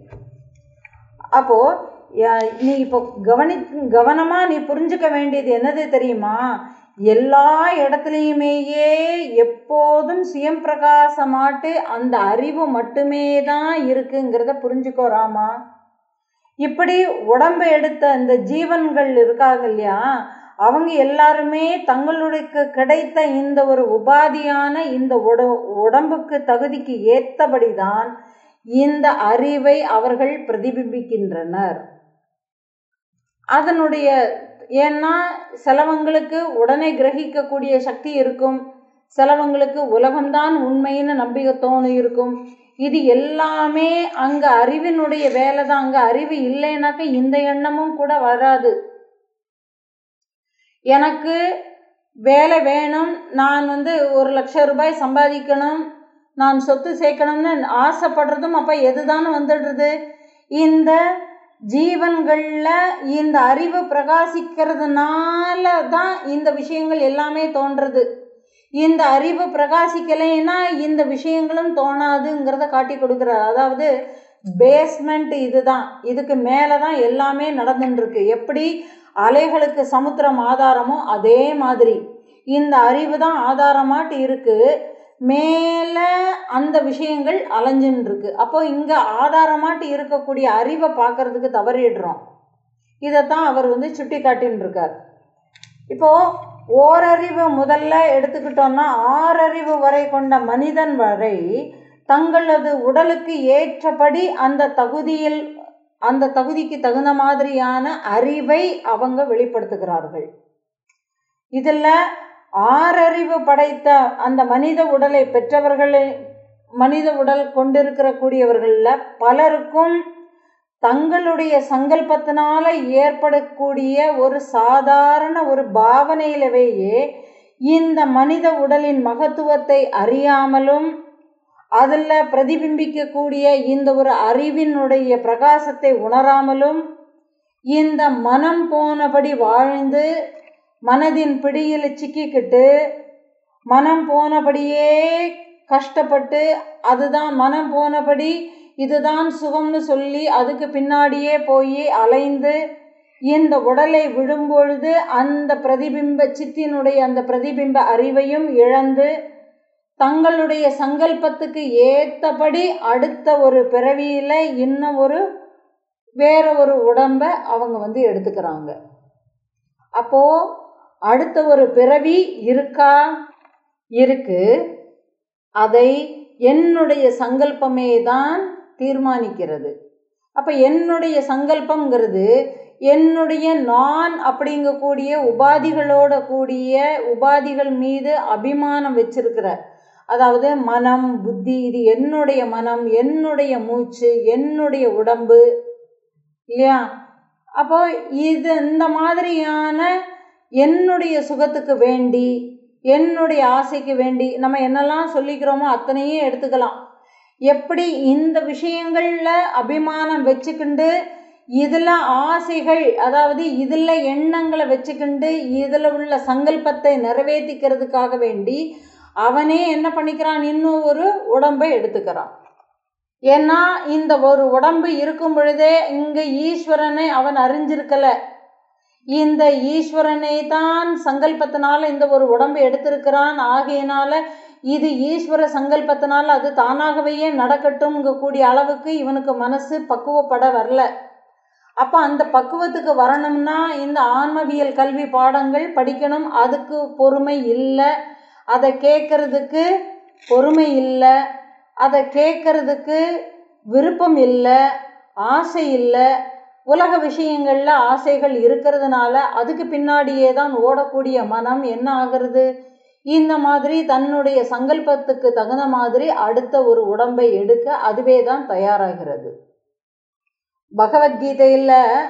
A: அப்போ நீ இப்போ கவனி கவனமாக நீ புரிஞ்சுக்க வேண்டியது என்னது தெரியுமா எல்லா இடத்துலையுமேயே எப்போதும் சுயம் பிரகாசமாட்டு அந்த அறிவு மட்டுமே தான் இருக்குங்கிறத புரிஞ்சுக்கோ ராமா இப்படி உடம்பு எடுத்த அந்த ஜீவன்கள் இருக்காங்க இல்லையா அவங்க எல்லாருமே தங்களுக்கு கிடைத்த இந்த ஒரு உபாதியான இந்த உட உடம்புக்கு தகுதிக்கு ஏற்றபடி தான் இந்த அறிவை அவர்கள் பிரதிபிம்பிக்கின்றனர் அதனுடைய ஏன்னா சிலவங்களுக்கு உடனே கிரகிக்கக்கூடிய சக்தி இருக்கும் சிலவங்களுக்கு உலகம்தான் உண்மைன்னு நம்பிக்கை தோணு இருக்கும் இது எல்லாமே அங்கே அறிவினுடைய வேலை தான் அங்கே அறிவு இல்லைனாக்க இந்த எண்ணமும் கூட வராது எனக்கு வேலை வேணும் நான் வந்து ஒரு லட்சம் ரூபாய் சம்பாதிக்கணும் நான் சொத்து சேர்க்கணும்னு ஆசைப்படுறதும் அப்போ எதுதான் வந்துடுறது இந்த ஜீவன்களில் இந்த அறிவு பிரகாசிக்கிறதுனால தான் இந்த விஷயங்கள் எல்லாமே தோன்றுறது இந்த அறிவு பிரகாசிக்கலைன்னா இந்த விஷயங்களும் தோணாதுங்கிறத காட்டி கொடுக்குறார் அதாவது பேஸ்மெண்ட் இதுதான் இதுக்கு மேலே தான் எல்லாமே நடந்துட்டுருக்கு எப்படி அலைகளுக்கு சமுத்திரம் ஆதாரமோ அதே மாதிரி இந்த அறிவு தான் ஆதாரமாட்டு இருக்குது மேலே அந்த விஷயங்கள் அலைஞ்சுன்னு இருக்கு அப்போ இங்கே ஆதாரமாட்டு இருக்கக்கூடிய அறிவை பார்க்கறதுக்கு தவறிடுறோம் இதைத்தான் அவர் வந்து சுட்டி காட்டின்னு இருக்கார் இப்போ ஓரறிவு முதல்ல எடுத்துக்கிட்டோம்னா ஆறறிவு வரை கொண்ட மனிதன் வரை தங்களது உடலுக்கு ஏற்றபடி அந்த தகுதியில் அந்த தகுதிக்கு தகுந்த மாதிரியான அறிவை அவங்க வெளிப்படுத்துகிறார்கள் இதில் ஆறறிவு படைத்த அந்த மனித உடலை பெற்றவர்களை மனித உடல் கொண்டிருக்கிற கூடியவர்களில் பலருக்கும் தங்களுடைய சங்கல்பத்தினால ஏற்படக்கூடிய ஒரு சாதாரண ஒரு பாவனையிலவேயே இந்த மனித உடலின் மகத்துவத்தை அறியாமலும் அதில் பிரதிபிம்பிக்கக்கூடிய இந்த ஒரு அறிவினுடைய பிரகாசத்தை உணராமலும் இந்த மனம் போனபடி வாழ்ந்து மனதின் பிடியில் சிக்கிக்கிட்டு மனம் போனபடியே கஷ்டப்பட்டு அதுதான் மனம் போனபடி இதுதான் சுகம்னு சொல்லி அதுக்கு பின்னாடியே போய் அலைந்து இந்த உடலை விழும்பொழுது அந்த பிரதிபிம்ப சித்தினுடைய அந்த பிரதிபிம்ப அறிவையும் இழந்து தங்களுடைய சங்கல்பத்துக்கு ஏற்றபடி அடுத்த ஒரு பிறவியில் இன்னும் ஒரு வேற ஒரு உடம்பை அவங்க வந்து எடுத்துக்கிறாங்க அப்போ அடுத்த ஒரு பிறவி இருக்கா இருக்கு அதை என்னுடைய சங்கல்பமே தான் தீர்மானிக்கிறது அப்போ என்னுடைய சங்கல்பங்கிறது என்னுடைய நான் அப்படிங்கக்கூடிய உபாதிகளோட கூடிய உபாதிகள் மீது அபிமானம் வச்சிருக்கிற அதாவது மனம் புத்தி இது என்னுடைய மனம் என்னுடைய மூச்சு என்னுடைய உடம்பு இல்லையா அப்போ இது இந்த மாதிரியான என்னுடைய சுகத்துக்கு வேண்டி என்னுடைய ஆசைக்கு வேண்டி நம்ம என்னெல்லாம் சொல்லிக்கிறோமோ அத்தனையும் எடுத்துக்கலாம் எப்படி இந்த விஷயங்களில் அபிமானம் வச்சுக்கிண்டு இதில் ஆசைகள் அதாவது இதில் எண்ணங்களை வச்சுக்கிண்டு இதில் உள்ள சங்கல்பத்தை நிறைவேற்றிக்கிறதுக்காக வேண்டி அவனே என்ன பண்ணிக்கிறான் இன்னும் ஒரு உடம்பை எடுத்துக்கிறான் ஏன்னா இந்த ஒரு உடம்பு இருக்கும் பொழுதே இங்கே ஈஸ்வரனை அவன் அறிஞ்சிருக்கல இந்த ஈஸ்வரனை தான் சங்கல்பத்தினால இந்த ஒரு உடம்பை எடுத்திருக்கிறான் ஆகையினால இது ஈஸ்வர சங்கல்பத்தினால அது தானாகவே நடக்கட்டும்ங்க கூடிய அளவுக்கு இவனுக்கு மனசு பக்குவப்பட வரல அப்போ அந்த பக்குவத்துக்கு வரணும்னா இந்த ஆன்மவியல் கல்வி பாடங்கள் படிக்கணும் அதுக்கு பொறுமை இல்லை அதை கேட்கறதுக்கு பொறுமை இல்லை அதை கேட்கறதுக்கு விருப்பம் இல்லை ஆசை இல்லை உலக விஷயங்களில் ஆசைகள் இருக்கிறதுனால அதுக்கு பின்னாடியே தான் ஓடக்கூடிய மனம் என்ன ஆகிறது இந்த மாதிரி தன்னுடைய சங்கல்பத்துக்கு தகுந்த மாதிரி அடுத்த ஒரு உடம்பை எடுக்க அதுவே தான் தயாராகிறது பகவத்கீதையில்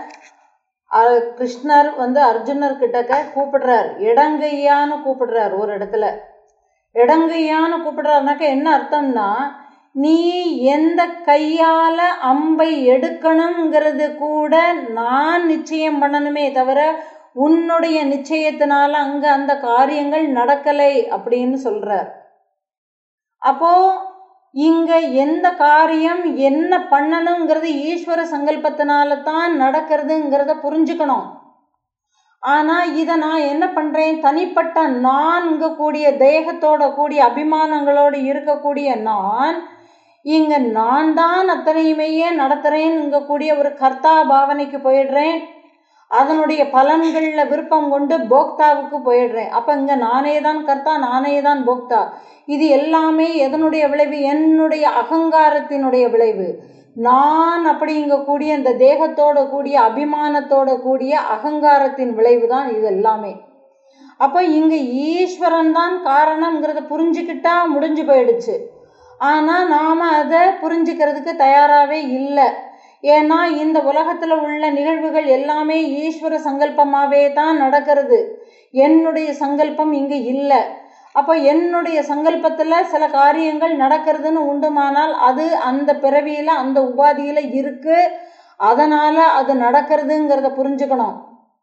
A: கிருஷ்ணர் வந்து அர்ஜுனர் கிட்டக்க கூப்பிடுறார் இடங்கையான்னு கூப்பிடுறார் ஒரு இடத்துல இடங்கையான்னு கூப்பிடுறாருனாக்க என்ன அர்த்தம்னா நீ எந்த கையால் அம்பை எடுக்கணுங்கிறது கூட நான் நிச்சயம் பண்ணணுமே தவிர உன்னுடைய நிச்சயத்தினால அங்கே அந்த காரியங்கள் நடக்கலை அப்படின்னு சொல்கிறார் அப்போ இங்கே எந்த காரியம் என்ன பண்ணணுங்கிறது ஈஸ்வர சங்கல்பத்தினால தான் நடக்கிறதுங்கிறத புரிஞ்சுக்கணும் ஆனால் இதை நான் என்ன பண்ணுறேன் தனிப்பட்ட நான்கு கூடிய தேகத்தோட கூடிய அபிமானங்களோடு இருக்கக்கூடிய நான் இங்கே நான் தான் அத்தனையுமையே நடத்துகிறேன்னு கூடிய ஒரு கர்த்தா பாவனைக்கு போயிடுறேன் அதனுடைய பலன்களில் விருப்பம் கொண்டு போக்தாவுக்கு போயிடுறேன் அப்போ இங்கே நானே தான் கர்த்தா நானே தான் போக்தா இது எல்லாமே எதனுடைய விளைவு என்னுடைய அகங்காரத்தினுடைய விளைவு நான் அப்படிங்கக்கூடிய இந்த தேகத்தோட கூடிய அபிமானத்தோட கூடிய அகங்காரத்தின் விளைவு தான் இது எல்லாமே அப்போ இங்கே ஈஸ்வரன் தான் காரணங்கிறத புரிஞ்சுக்கிட்டா முடிஞ்சு போயிடுச்சு ஆனால் நாம் அதை புரிஞ்சுக்கிறதுக்கு தயாராகவே இல்லை ஏன்னா இந்த உலகத்தில் உள்ள நிகழ்வுகள் எல்லாமே ஈஸ்வர சங்கல்பமாகவே தான் நடக்கிறது என்னுடைய சங்கல்பம் இங்கே இல்லை அப்போ என்னுடைய சங்கல்பத்தில் சில காரியங்கள் நடக்கிறதுன்னு உண்டுமானால் அது அந்த பிறவியில் அந்த உபாதியில் இருக்கு அதனால் அது நடக்கிறதுங்கிறத புரிஞ்சுக்கணும்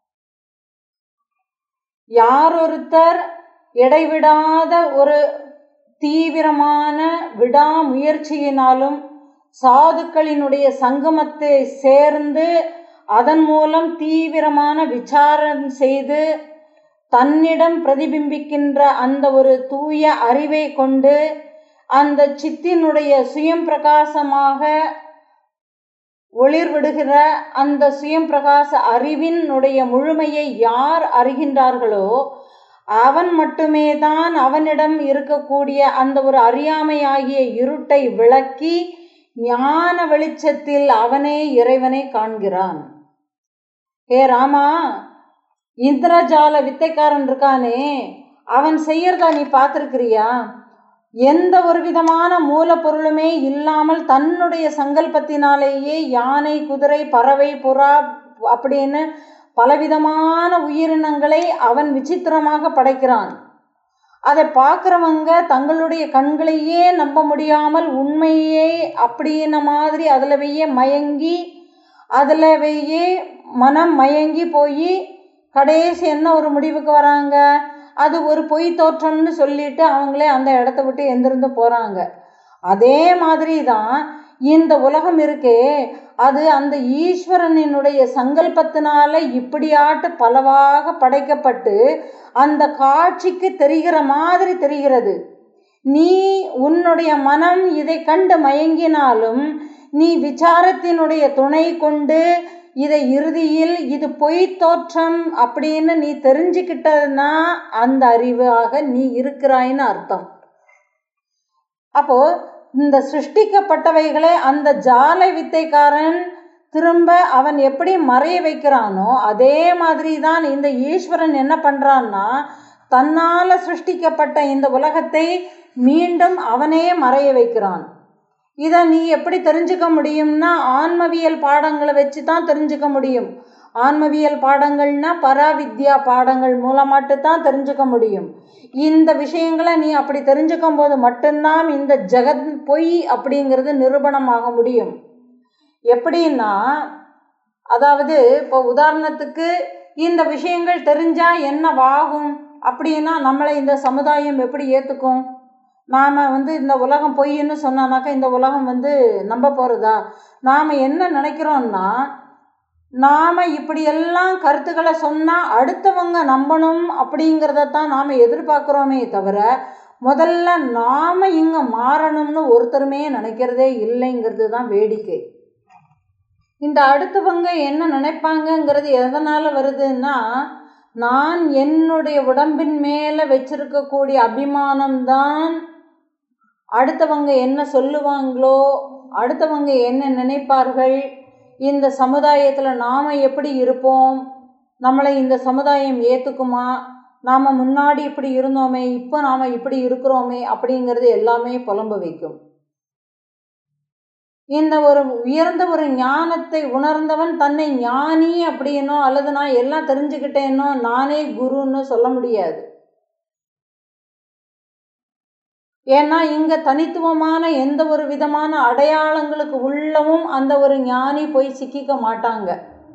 A: யார் ஒருத்தர் இடைவிடாத ஒரு தீவிரமான விடாமுயற்சியினாலும் சாதுக்களினுடைய சங்கமத்தை சேர்ந்து அதன் மூலம் தீவிரமான விசாரம் செய்து தன்னிடம் பிரதிபிம்பிக்கின்ற அந்த ஒரு தூய அறிவை கொண்டு அந்த சித்தினுடைய சுயம் பிரகாசமாக ஒளிர்விடுகிற அந்த சுயம் பிரகாச அறிவினுடைய முழுமையை யார் அறிகின்றார்களோ அவன் மட்டுமே தான் அவனிடம் இருக்கக்கூடிய அந்த ஒரு அறியாமையாகிய இருட்டை விளக்கி ஞான வெளிச்சத்தில் அவனே இறைவனை காண்கிறான் ஹே ராமா இந்திரஜால வித்தைக்காரன் இருக்கானே அவன் செய்யறதா நீ பார்த்துருக்கிறியா எந்த ஒரு விதமான மூலப்பொருளுமே இல்லாமல் தன்னுடைய சங்கல்பத்தினாலேயே யானை குதிரை பறவை புறா அப்படின்னு பலவிதமான உயிரினங்களை அவன் விசித்திரமாக படைக்கிறான் அதை பார்க்குறவங்க தங்களுடைய கண்களையே நம்ப முடியாமல் உண்மையே அப்படின்ன மாதிரி அதில் வெய்ய மயங்கி அதில் வெய்யே மனம் மயங்கி போய் கடைசி என்ன ஒரு முடிவுக்கு வராங்க அது ஒரு பொய் தோற்றம்னு சொல்லிட்டு அவங்களே அந்த இடத்த விட்டு எந்திருந்து போகிறாங்க அதே மாதிரி தான் இந்த உலகம் இருக்கே அது அந்த ஈஸ்வரனினுடைய சங்கல்பத்தினால இப்படியாட்டு பலவாக படைக்கப்பட்டு அந்த காட்சிக்கு தெரிகிற மாதிரி தெரிகிறது நீ உன்னுடைய மனம் இதை கண்டு மயங்கினாலும் நீ விசாரத்தினுடைய துணை கொண்டு இதை இறுதியில் இது பொய் தோற்றம் அப்படின்னு நீ தெரிஞ்சுக்கிட்டதுன்னா அந்த அறிவாக நீ இருக்கிறாயின்னு அர்த்தம் அப்போ இந்த சிருஷ்டிக்கப்பட்டவைகளை அந்த ஜாலை வித்தைக்காரன் திரும்ப அவன் எப்படி மறைய வைக்கிறானோ அதே மாதிரி தான் இந்த ஈஸ்வரன் என்ன பண்ணுறான்னா தன்னால் சிருஷ்டிக்கப்பட்ட இந்த உலகத்தை மீண்டும் அவனே மறைய வைக்கிறான் இதை நீ எப்படி தெரிஞ்சுக்க முடியும்னா ஆன்மவியல் பாடங்களை வச்சு தான் தெரிஞ்சுக்க முடியும் ஆன்மவியல் பாடங்கள்னா பராவித்யா பாடங்கள் மூலமாட்டு தான் தெரிஞ்சுக்க முடியும் இந்த விஷயங்களை நீ அப்படி தெரிஞ்சுக்கும் போது மட்டும்தான் இந்த ஜெகத் பொய் அப்படிங்கிறது நிரூபணமாக முடியும் எப்படின்னா அதாவது இப்போ உதாரணத்துக்கு இந்த விஷயங்கள் தெரிஞ்சால் என்னவாகும் அப்படின்னா நம்மளை இந்த சமுதாயம் எப்படி ஏற்றுக்கும் நாம் வந்து இந்த உலகம் பொய்ன்னு சொன்னானாக்கா இந்த உலகம் வந்து நம்ப போகிறதா நாம் என்ன நினைக்கிறோன்னா நாம் இப்படியெல்லாம் கருத்துக்களை சொன்னால் அடுத்தவங்க நம்பணும் அப்படிங்கிறத தான் நாம் எதிர்பார்க்குறோமே தவிர முதல்ல நாம் இங்கே மாறணும்னு ஒருத்தருமே நினைக்கிறதே இல்லைங்கிறது தான் வேடிக்கை இந்த அடுத்தவங்க என்ன நினைப்பாங்கங்கிறது எதனால் வருதுன்னா நான் என்னுடைய உடம்பின் மேலே வச்சிருக்கக்கூடிய அபிமானம்தான் அடுத்தவங்க என்ன சொல்லுவாங்களோ அடுத்தவங்க என்ன நினைப்பார்கள் இந்த சமுதாயத்தில் நாம் எப்படி இருப்போம் நம்மளை இந்த சமுதாயம் ஏற்றுக்குமா நாம் முன்னாடி இப்படி இருந்தோமே இப்போ நாம் இப்படி இருக்கிறோமே அப்படிங்கிறது எல்லாமே புலம்ப வைக்கும் இந்த ஒரு உயர்ந்த ஒரு ஞானத்தை உணர்ந்தவன் தன்னை ஞானி அப்படின்னோ அல்லது நான் எல்லாம் தெரிஞ்சுக்கிட்டேனோ நானே குருன்னு சொல்ல முடியாது ஏன்னா இங்கே தனித்துவமான எந்த ஒரு விதமான அடையாளங்களுக்கு உள்ளவும் அந்த ஒரு ஞானி போய் சிக்கிக்க மாட்டாங்க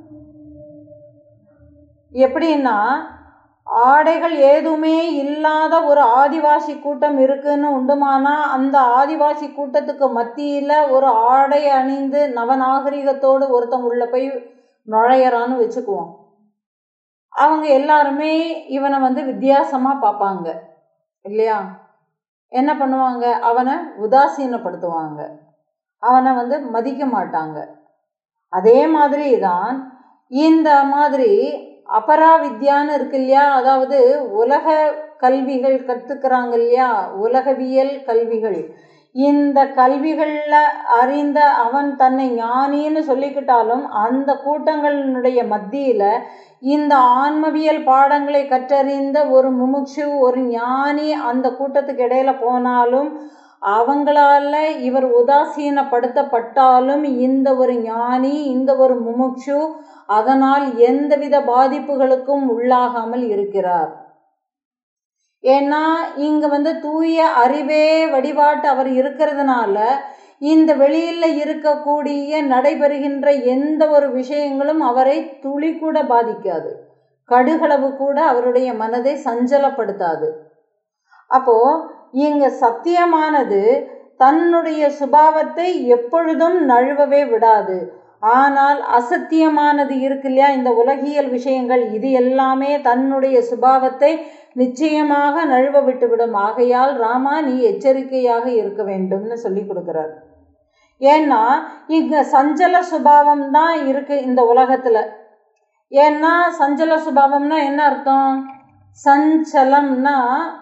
A: எப்படின்னா ஆடைகள் ஏதுமே இல்லாத ஒரு ஆதிவாசி கூட்டம் இருக்குன்னு உண்டுமானா அந்த ஆதிவாசி கூட்டத்துக்கு மத்தியில் ஒரு ஆடை அணிந்து நவநாகரிகத்தோடு ஒருத்தன் உள்ள போய் நுழையறான்னு வச்சுக்குவோம் அவங்க எல்லாருமே இவனை வந்து வித்தியாசமாக பார்ப்பாங்க இல்லையா என்ன பண்ணுவாங்க அவனை உதாசீனப்படுத்துவாங்க அவனை வந்து மதிக்க மாட்டாங்க அதே மாதிரி தான் இந்த மாதிரி அபரா வித்யான்னு இருக்கு இல்லையா அதாவது உலக கல்விகள் கற்றுக்கிறாங்க இல்லையா உலகவியல் கல்விகள் இந்த கல்விகளில் அறிந்த அவன் தன்னை ஞானின்னு சொல்லிக்கிட்டாலும் அந்த கூட்டங்களினுடைய மத்தியில் இந்த ஆன்மவியல் பாடங்களை கற்றறிந்த ஒரு முமுட்சு ஒரு ஞானி அந்த கூட்டத்துக்கு இடையில போனாலும் அவங்களால இவர் உதாசீனப்படுத்தப்பட்டாலும் இந்த ஒரு ஞானி இந்த ஒரு முமுட்சு அதனால் எந்தவித பாதிப்புகளுக்கும் உள்ளாகாமல் இருக்கிறார் ஏன்னா இங்க வந்து தூய அறிவே வடிவாட்டு அவர் இருக்கிறதுனால இந்த வெளியில் இருக்கக்கூடிய நடைபெறுகின்ற எந்த ஒரு விஷயங்களும் அவரை துளி கூட பாதிக்காது கடுகளவு கூட அவருடைய மனதை சஞ்சலப்படுத்தாது அப்போ இங்க சத்தியமானது தன்னுடைய சுபாவத்தை எப்பொழுதும் நழுவவே விடாது ஆனால் அசத்தியமானது இருக்கு இல்லையா இந்த உலகியல் விஷயங்கள் இது எல்லாமே தன்னுடைய சுபாவத்தை நிச்சயமாக நழுவ விட்டுவிடும் ஆகையால் ராமா நீ எச்சரிக்கையாக இருக்க வேண்டும்னு சொல்லி கொடுக்குறார் ஏன்னா இங்க சஞ்சல சுபாவம் தான் இருக்கு இந்த உலகத்துல ஏன்னா சஞ்சல சுபாவம்னா என்ன அர்த்தம் சஞ்சலம்னா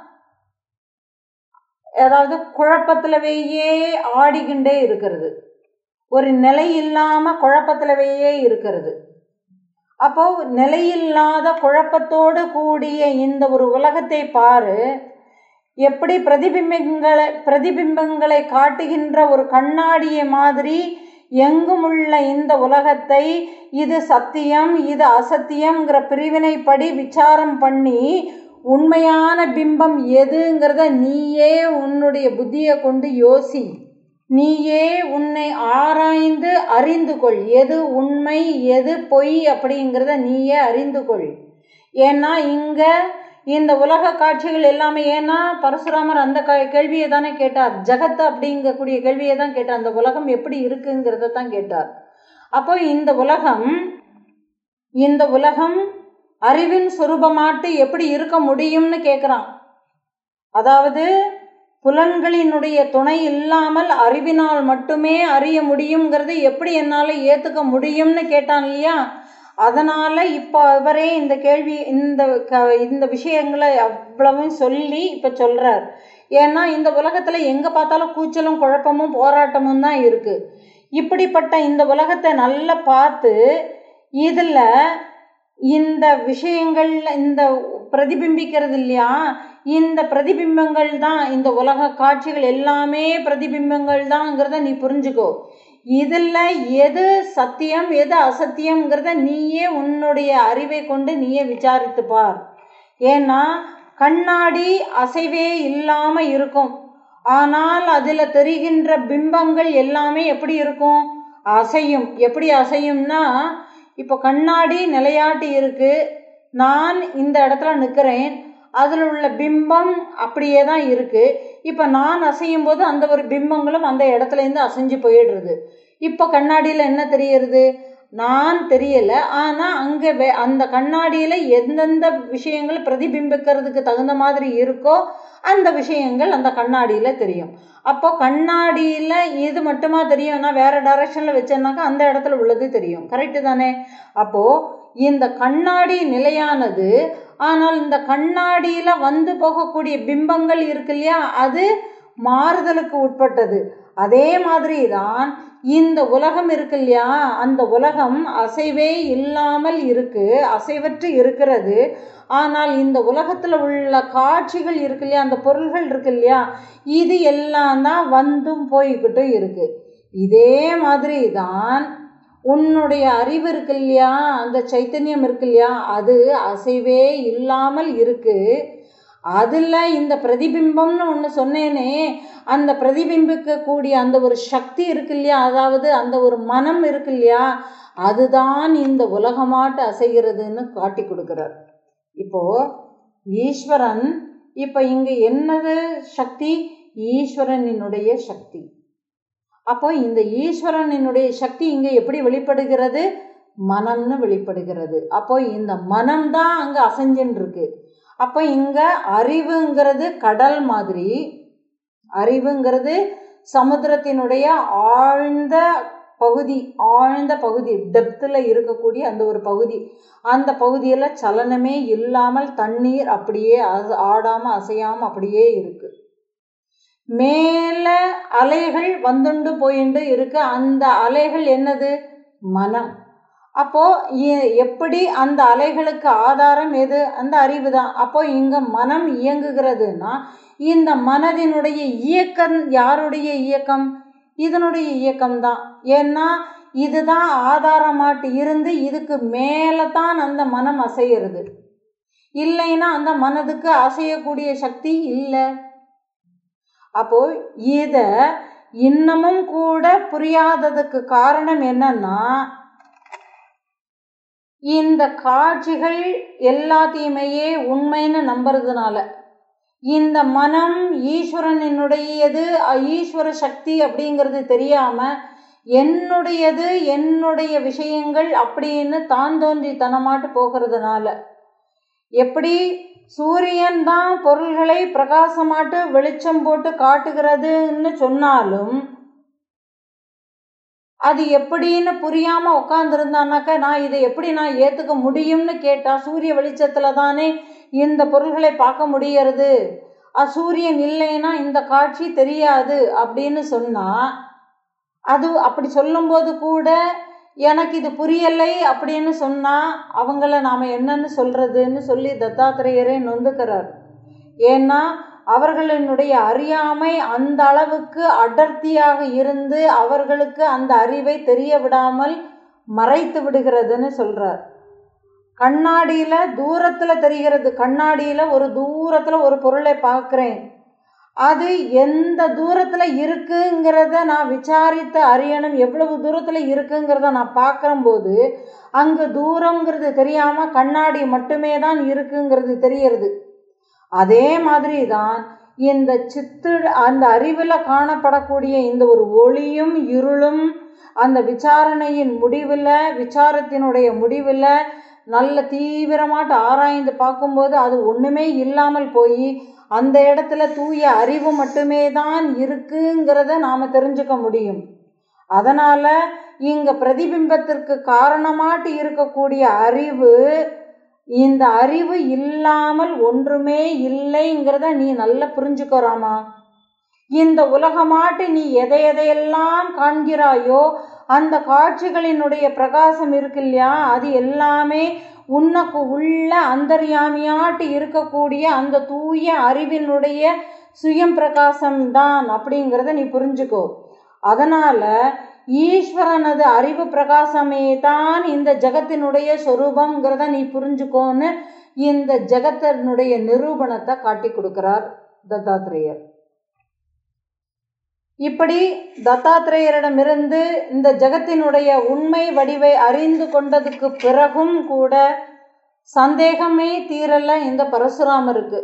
A: அதாவது குழப்பத்திலவேயே ஆடிக்கிண்டே இருக்கிறது ஒரு நிலை இல்லாம குழப்பத்திலவேயே இருக்கிறது அப்போ நிலையில்லாத குழப்பத்தோடு கூடிய இந்த ஒரு உலகத்தை பாரு எப்படி பிரதிபிம்பங்களை பிரதிபிம்பங்களை காட்டுகின்ற ஒரு கண்ணாடியை மாதிரி எங்குமுள்ள இந்த உலகத்தை இது சத்தியம் இது அசத்தியம்ங்கிற பிரிவினைப்படி விசாரம் பண்ணி உண்மையான பிம்பம் எதுங்கிறத நீயே உன்னுடைய புத்தியை கொண்டு யோசி நீயே உன்னை ஆராய்ந்து அறிந்து கொள் எது உண்மை எது பொய் அப்படிங்கிறத நீயே அறிந்து கொள் ஏன்னா இங்கே இந்த உலக காட்சிகள் எல்லாமே ஏன்னா பரசுராமர் அந்த க கேள்வியை தானே கேட்டார் ஜகத் அப்படிங்கக்கூடிய கேள்வியை தான் கேட்டார் அந்த உலகம் எப்படி இருக்குங்கிறத தான் கேட்டார் அப்போ இந்த உலகம் இந்த உலகம் அறிவின் சுரூபமாட்டு எப்படி இருக்க முடியும்னு கேட்குறான் அதாவது புலன்களினுடைய துணை இல்லாமல் அறிவினால் மட்டுமே அறிய முடியுங்கிறது எப்படி என்னால் ஏற்றுக்க முடியும்னு கேட்டான் இல்லையா அதனால் இப்போ அவரே இந்த கேள்வி இந்த க இந்த விஷயங்களை அவ்வளவும் சொல்லி இப்போ சொல்கிறார் ஏன்னா இந்த உலகத்தில் எங்கே பார்த்தாலும் கூச்சலும் குழப்பமும் போராட்டமும் தான் இருக்குது இப்படிப்பட்ட இந்த உலகத்தை நல்லா பார்த்து இதில் இந்த விஷயங்கள் இந்த பிரதிபிம்பிக்கிறது இல்லையா இந்த பிரதிபிம்பங்கள் தான் இந்த உலக காட்சிகள் எல்லாமே பிரதிபிம்பங்கள் தான்ங்கிறத நீ புரிஞ்சுக்கோ இதில் எது சத்தியம் எது அசத்தியம்ங்கிறத நீயே உன்னுடைய அறிவை கொண்டு நீயே விசாரித்து பார் ஏன்னா கண்ணாடி அசைவே இல்லாமல் இருக்கும் ஆனால் அதில் தெரிகின்ற பிம்பங்கள் எல்லாமே எப்படி இருக்கும் அசையும் எப்படி அசையும்னா இப்போ கண்ணாடி நிலையாட்டி இருக்குது நான் இந்த இடத்துல நிற்கிறேன் அதில் உள்ள பிம்பம் அப்படியே தான் இருக்குது இப்போ நான் அசையும் போது அந்த ஒரு பிம்பங்களும் அந்த இடத்துலேருந்து அசைஞ்சு போயிடுறது இப்போ கண்ணாடியில் என்ன தெரியறது நான் தெரியலை ஆனால் அங்கே வே அந்த கண்ணாடியில் எந்தெந்த விஷயங்கள் பிரதிபிம்பிக்கிறதுக்கு தகுந்த மாதிரி இருக்கோ அந்த விஷயங்கள் அந்த கண்ணாடியில் தெரியும் அப்போ கண்ணாடியில் இது மட்டுமா தெரியும்னா வேறு டைரக்ஷனில் வச்சேன்னாக்கா அந்த இடத்துல உள்ளது தெரியும் கரெக்டு தானே அப்போது இந்த கண்ணாடி நிலையானது ஆனால் இந்த கண்ணாடியில் வந்து போகக்கூடிய பிம்பங்கள் இருக்கு இல்லையா அது மாறுதலுக்கு உட்பட்டது அதே மாதிரி தான் இந்த உலகம் இருக்கு இல்லையா அந்த உலகம் அசைவே இல்லாமல் இருக்கு அசைவற்று இருக்கிறது ஆனால் இந்த உலகத்தில் உள்ள காட்சிகள் இருக்கு இல்லையா அந்த பொருள்கள் இருக்கு இல்லையா இது எல்லாம் தான் வந்தும் போய்கிட்டும் இருக்கு இதே மாதிரி தான் உன்னுடைய அறிவு இருக்கு இல்லையா அந்த சைத்தன்யம் இருக்கு இல்லையா அது அசைவே இல்லாமல் இருக்கு அதில் இந்த பிரதிபிம்பம்னு ஒன்று சொன்னேனே அந்த பிரதிபிம்பிக்கக்கூடிய அந்த ஒரு சக்தி இருக்கு இல்லையா அதாவது அந்த ஒரு மனம் இருக்கு இல்லையா அதுதான் இந்த உலகமாட்டு அசைகிறதுன்னு காட்டி கொடுக்குறார் இப்போ ஈஸ்வரன் இப்போ இங்கே என்னது சக்தி ஈஸ்வரனினுடைய சக்தி அப்போ இந்த ஈஸ்வரனினுடைய சக்தி இங்கே எப்படி வெளிப்படுகிறது மனம்னு வெளிப்படுகிறது அப்போ இந்த மனம் தான் அங்கே அசைஞ்சுன்னு இருக்கு அப்போ இங்கே அறிவுங்கிறது கடல் மாதிரி அறிவுங்கிறது சமுத்திரத்தினுடைய ஆழ்ந்த பகுதி ஆழ்ந்த பகுதி டெப்த்தில் இருக்கக்கூடிய அந்த ஒரு பகுதி அந்த பகுதியில் சலனமே இல்லாமல் தண்ணீர் அப்படியே அச ஆடாமல் அசையாமல் அப்படியே இருக்குது மேலே அலைகள் வந்துண்டு போயிண்டு இருக்கு அந்த அலைகள் என்னது மனம் அப்போ எப்படி அந்த அலைகளுக்கு ஆதாரம் எது அந்த அறிவு தான் அப்போ இங்க மனம் இயங்குகிறதுனா இந்த மனதினுடைய இயக்கம் யாருடைய இயக்கம் இதனுடைய இயக்கம் தான் ஏன்னா இதுதான் ஆதாரமாட்டு இருந்து இதுக்கு மேலே தான் அந்த மனம் அசைகிறது இல்லைன்னா அந்த மனதுக்கு அசையக்கூடிய சக்தி இல்லை அப்போ இத இன்னமும் கூட புரியாததுக்கு காரணம் என்னன்னா இந்த காட்சிகள் எல்லாத்தையுமையே உண்மைன்னு நம்புறதுனால இந்த மனம் ஈஸ்வரனினுடையது ஈஸ்வர சக்தி அப்படிங்கிறது தெரியாம என்னுடையது என்னுடைய விஷயங்கள் அப்படின்னு தான் தோன்றித்தனமாட்டு போகிறதுனால எப்படி சூரியன் தான் பொருள்களை பிரகாசமாட்டு வெளிச்சம் போட்டு காட்டுகிறதுன்னு சொன்னாலும் அது எப்படின்னு புரியாம உட்காந்துருந்தானாக்கா நான் இதை எப்படி நான் ஏத்துக்க முடியும்னு கேட்டா சூரிய வெளிச்சத்துல தானே இந்த பொருள்களை பார்க்க முடியறது சூரியன் இல்லைன்னா இந்த காட்சி தெரியாது அப்படின்னு சொன்னா அது அப்படி சொல்லும்போது கூட எனக்கு இது புரியலை அப்படின்னு சொன்னால் அவங்கள நாம் என்னன்னு சொல்கிறதுன்னு சொல்லி தத்தாத்திரேயரே நொந்துக்கிறார் ஏன்னா அவர்களினுடைய அறியாமை அந்த அளவுக்கு அடர்த்தியாக இருந்து அவர்களுக்கு அந்த அறிவை தெரிய விடாமல் மறைத்து விடுகிறதுன்னு சொல்கிறார் கண்ணாடியில் தூரத்தில் தெரிகிறது கண்ணாடியில் ஒரு தூரத்தில் ஒரு பொருளை பார்க்குறேன் அது எந்த தூரத்தில் இருக்குங்கிறத நான் விசாரித்து அறியணும் எவ்வளவு தூரத்தில் இருக்குங்கிறத நான் பார்க்குறம்போது அங்கே தூரங்கிறது தெரியாமல் கண்ணாடி மட்டுமே தான் இருக்குங்கிறது தெரியறது அதே மாதிரி தான் இந்த சித்து அந்த அறிவில் காணப்படக்கூடிய இந்த ஒரு ஒளியும் இருளும் அந்த விசாரணையின் முடிவில் விசாரத்தினுடைய முடிவில் நல்ல தீவிரமாட்டு ஆராய்ந்து பார்க்கும்போது அது ஒன்றுமே இல்லாமல் போய் அந்த இடத்துல தூய அறிவு மட்டுமே தான் இருக்குங்கிறத நாம் தெரிஞ்சுக்க முடியும் அதனால் இங்கே பிரதிபிம்பத்திற்கு காரணமாட்டு இருக்கக்கூடிய அறிவு இந்த அறிவு இல்லாமல் ஒன்றுமே இல்லைங்கிறத நீ நல்லா புரிஞ்சுக்கோறாமா இந்த உலகமாட்டு நீ எதை எதையெல்லாம் காண்கிறாயோ அந்த காட்சிகளினுடைய பிரகாசம் இருக்கு இல்லையா அது எல்லாமே உனக்கு உள்ள அந்தர்யாமியாட்டு இருக்கக்கூடிய அந்த தூய அறிவினுடைய சுயம் பிரகாசம் தான் அப்படிங்கிறத நீ புரிஞ்சுக்கோ அதனால் ஈஸ்வரனது அறிவு பிரகாசமே தான் இந்த ஜகத்தினுடைய சொரூபங்கிறத நீ புரிஞ்சுக்கோன்னு இந்த ஜகத்தினுடைய நிரூபணத்தை காட்டி கொடுக்கிறார் தத்தாத்திரேயர் இப்படி தத்தாத்திரேயரிடமிருந்து இந்த ஜகத்தினுடைய உண்மை வடிவை அறிந்து கொண்டதுக்கு பிறகும் கூட சந்தேகமே தீரல இந்த பரசுராமருக்கு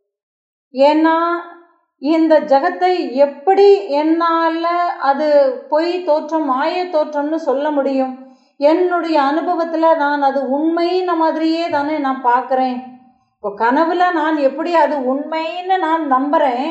A: ஏன்னா இந்த ஜகத்தை எப்படி என்னால் அது பொய் தோற்றம் மாய தோற்றம்னு சொல்ல முடியும் என்னுடைய அனுபவத்தில் நான் அது உண்மைன்ன மாதிரியே தானே நான் பார்க்குறேன் இப்போ கனவுல நான் எப்படி அது உண்மைன்னு நான் நம்புகிறேன்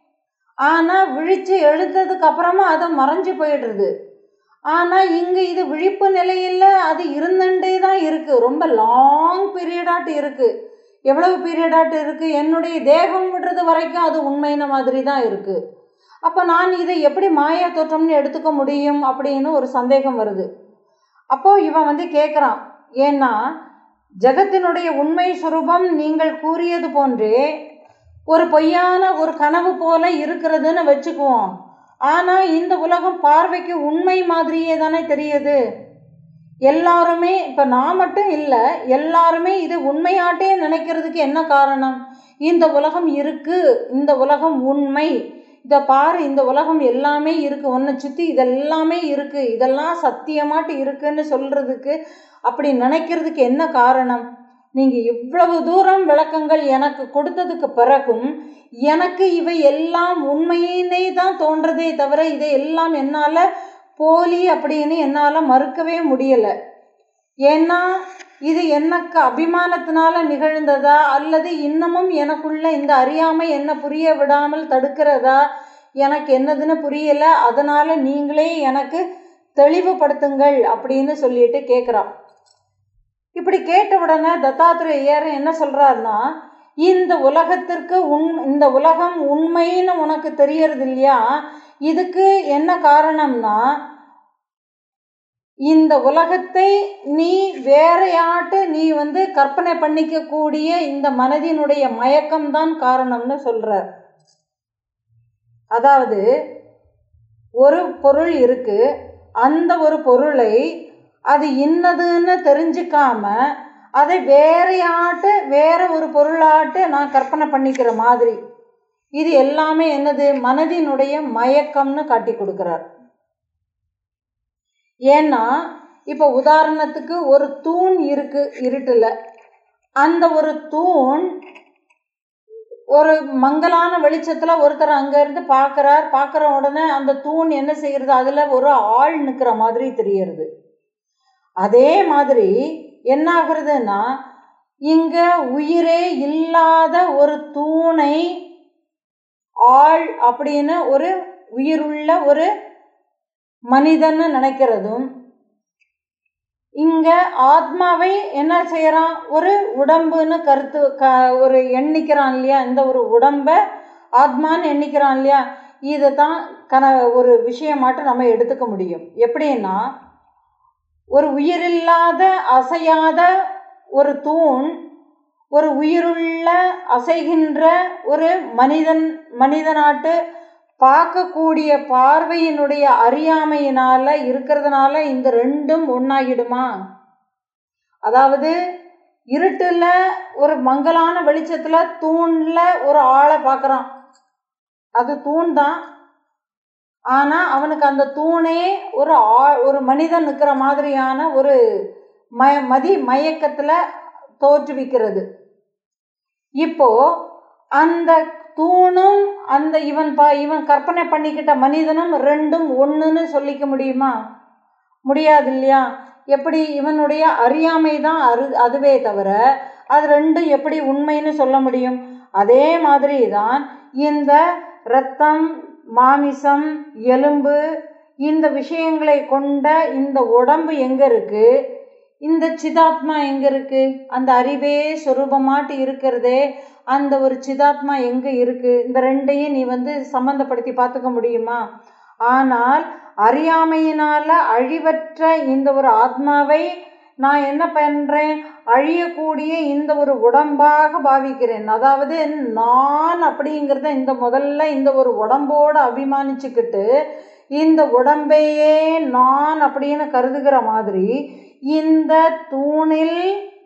A: ஆனால் விழிச்சு எழுந்ததுக்கு அப்புறமா அது மறைஞ்சு போயிடுறது ஆனால் இங்கே இது விழிப்பு நிலையில் அது இருந்துட்டே தான் இருக்குது ரொம்ப லாங் பீரியடாட்டு இருக்குது எவ்வளவு பீரியடாட்டு இருக்குது என்னுடைய தேகம் விடுறது வரைக்கும் அது உண்மைன மாதிரி தான் இருக்குது அப்போ நான் இதை எப்படி மாயா தோற்றம்னு எடுத்துக்க முடியும் அப்படின்னு ஒரு சந்தேகம் வருது அப்போது இவன் வந்து கேட்குறான் ஏன்னா ஜகத்தினுடைய உண்மை சுரூபம் நீங்கள் கூறியது போன்றே ஒரு பொய்யான ஒரு கனவு போல இருக்கிறதுன்னு வச்சுக்குவோம் ஆனால் இந்த உலகம் பார்வைக்கு உண்மை மாதிரியே தானே தெரியுது எல்லாருமே இப்போ நான் மட்டும் இல்லை எல்லாருமே இது உண்மையாட்டே நினைக்கிறதுக்கு என்ன காரணம் இந்த உலகம் இருக்கு இந்த உலகம் உண்மை இதை பாரு இந்த உலகம் எல்லாமே இருக்குது உன்னை சுற்றி இதெல்லாமே இருக்குது இதெல்லாம் சத்தியமாட்டு இருக்குன்னு சொல்கிறதுக்கு அப்படி நினைக்கிறதுக்கு என்ன காரணம் நீங்கள் இவ்வளவு தூரம் விளக்கங்கள் எனக்கு கொடுத்ததுக்கு பிறகும் எனக்கு இவை எல்லாம் உண்மையினே தான் தோன்றதே தவிர இதை எல்லாம் என்னால் போலி அப்படின்னு என்னால் மறுக்கவே முடியலை ஏன்னா இது எனக்கு அபிமானத்தினால நிகழ்ந்ததா அல்லது இன்னமும் எனக்குள்ள இந்த அறியாமை என்ன புரிய விடாமல் தடுக்கிறதா எனக்கு என்னதுன்னு புரியலை அதனால் நீங்களே எனக்கு தெளிவுபடுத்துங்கள் அப்படின்னு சொல்லிட்டு கேட்குறான் இப்படி கேட்ட உடனே தத்தாத்திரேயர் என்ன சொல்கிறாருன்னா இந்த உலகத்திற்கு உண் இந்த உலகம் உண்மைன்னு உனக்கு தெரியறது இல்லையா இதுக்கு என்ன காரணம்னா இந்த உலகத்தை நீ வேறையாட்டு நீ வந்து கற்பனை பண்ணிக்கக்கூடிய இந்த மனதினுடைய மயக்கம்தான் காரணம்னு சொல்கிறார் அதாவது ஒரு பொருள் இருக்கு அந்த ஒரு பொருளை அது இன்னதுன்னு தெரிஞ்சுக்காம அதை வேறையாட்டு வேற ஒரு பொருளாட்டு நான் கற்பனை பண்ணிக்கிற மாதிரி இது எல்லாமே என்னது மனதினுடைய மயக்கம்னு காட்டி கொடுக்குறார் ஏன்னா இப்போ உதாரணத்துக்கு ஒரு தூண் இருக்கு இருட்டில் அந்த ஒரு தூண் ஒரு மங்கலான வெளிச்சத்தில் ஒருத்தர் அங்கேருந்து பார்க்குறார் பார்க்குற உடனே அந்த தூண் என்ன செய்கிறது அதில் ஒரு ஆள் நிற்கிற மாதிரி தெரியறது அதே மாதிரி என்ன ஆகுறதுன்னா இங்கே உயிரே இல்லாத ஒரு தூணை ஆள் அப்படின்னு ஒரு உயிருள்ள ஒரு மனிதன்னு நினைக்கிறதும் இங்கே ஆத்மாவை என்ன செய்கிறான் ஒரு உடம்புன்னு கருத்து க ஒரு எண்ணிக்கிறான் இல்லையா இந்த ஒரு உடம்பை ஆத்மான்னு எண்ணிக்கிறான் இல்லையா இதை தான் கன ஒரு விஷயமாட்டு நம்ம எடுத்துக்க முடியும் எப்படின்னா ஒரு உயிரில்லாத அசையாத ஒரு தூண் ஒரு உயிருள்ள அசைகின்ற ஒரு மனிதன் மனிதனாட்டு பார்க்கக்கூடிய பார்வையினுடைய அறியாமையினால இருக்கிறதுனால இந்த ரெண்டும் ஒன்றாகிடுமா அதாவது இருட்டில் ஒரு மங்கலான வெளிச்சத்தில் தூணில் ஒரு ஆளை பார்க்குறான் அது தூண் தான் ஆனால் அவனுக்கு அந்த தூணே ஒரு ஆ ஒரு மனிதன் நிற்கிற மாதிரியான ஒரு ம மதி மயக்கத்தில் தோற்றுவிக்கிறது இப்போ அந்த தூணும் அந்த இவன் பா இவன் கற்பனை பண்ணிக்கிட்ட மனிதனும் ரெண்டும் ஒன்றுன்னு சொல்லிக்க முடியுமா முடியாது இல்லையா எப்படி இவனுடைய அறியாமை தான் அரு அதுவே தவிர அது ரெண்டும் எப்படி உண்மைன்னு சொல்ல முடியும் அதே மாதிரி தான் இந்த இரத்தம் மாமிசம் எலும்பு இந்த விஷயங்களை கொண்ட இந்த உடம்பு எங்கே இருக்குது இந்த சிதாத்மா எங்கே இருக்குது அந்த அறிவே சொரூபமாட்டு இருக்கிறதே அந்த ஒரு சிதாத்மா எங்கே இருக்குது இந்த ரெண்டையும் நீ வந்து சம்மந்தப்படுத்தி பார்த்துக்க முடியுமா ஆனால் அறியாமையினால் அழிவற்ற இந்த ஒரு ஆத்மாவை நான் என்ன பண்ணுறேன் அழியக்கூடிய இந்த ஒரு உடம்பாக பாவிக்கிறேன் அதாவது நான் அப்படிங்கிறத இந்த முதல்ல இந்த ஒரு உடம்போடு அபிமானிச்சுக்கிட்டு இந்த உடம்பையே நான் அப்படின்னு கருதுகிற மாதிரி இந்த தூணில்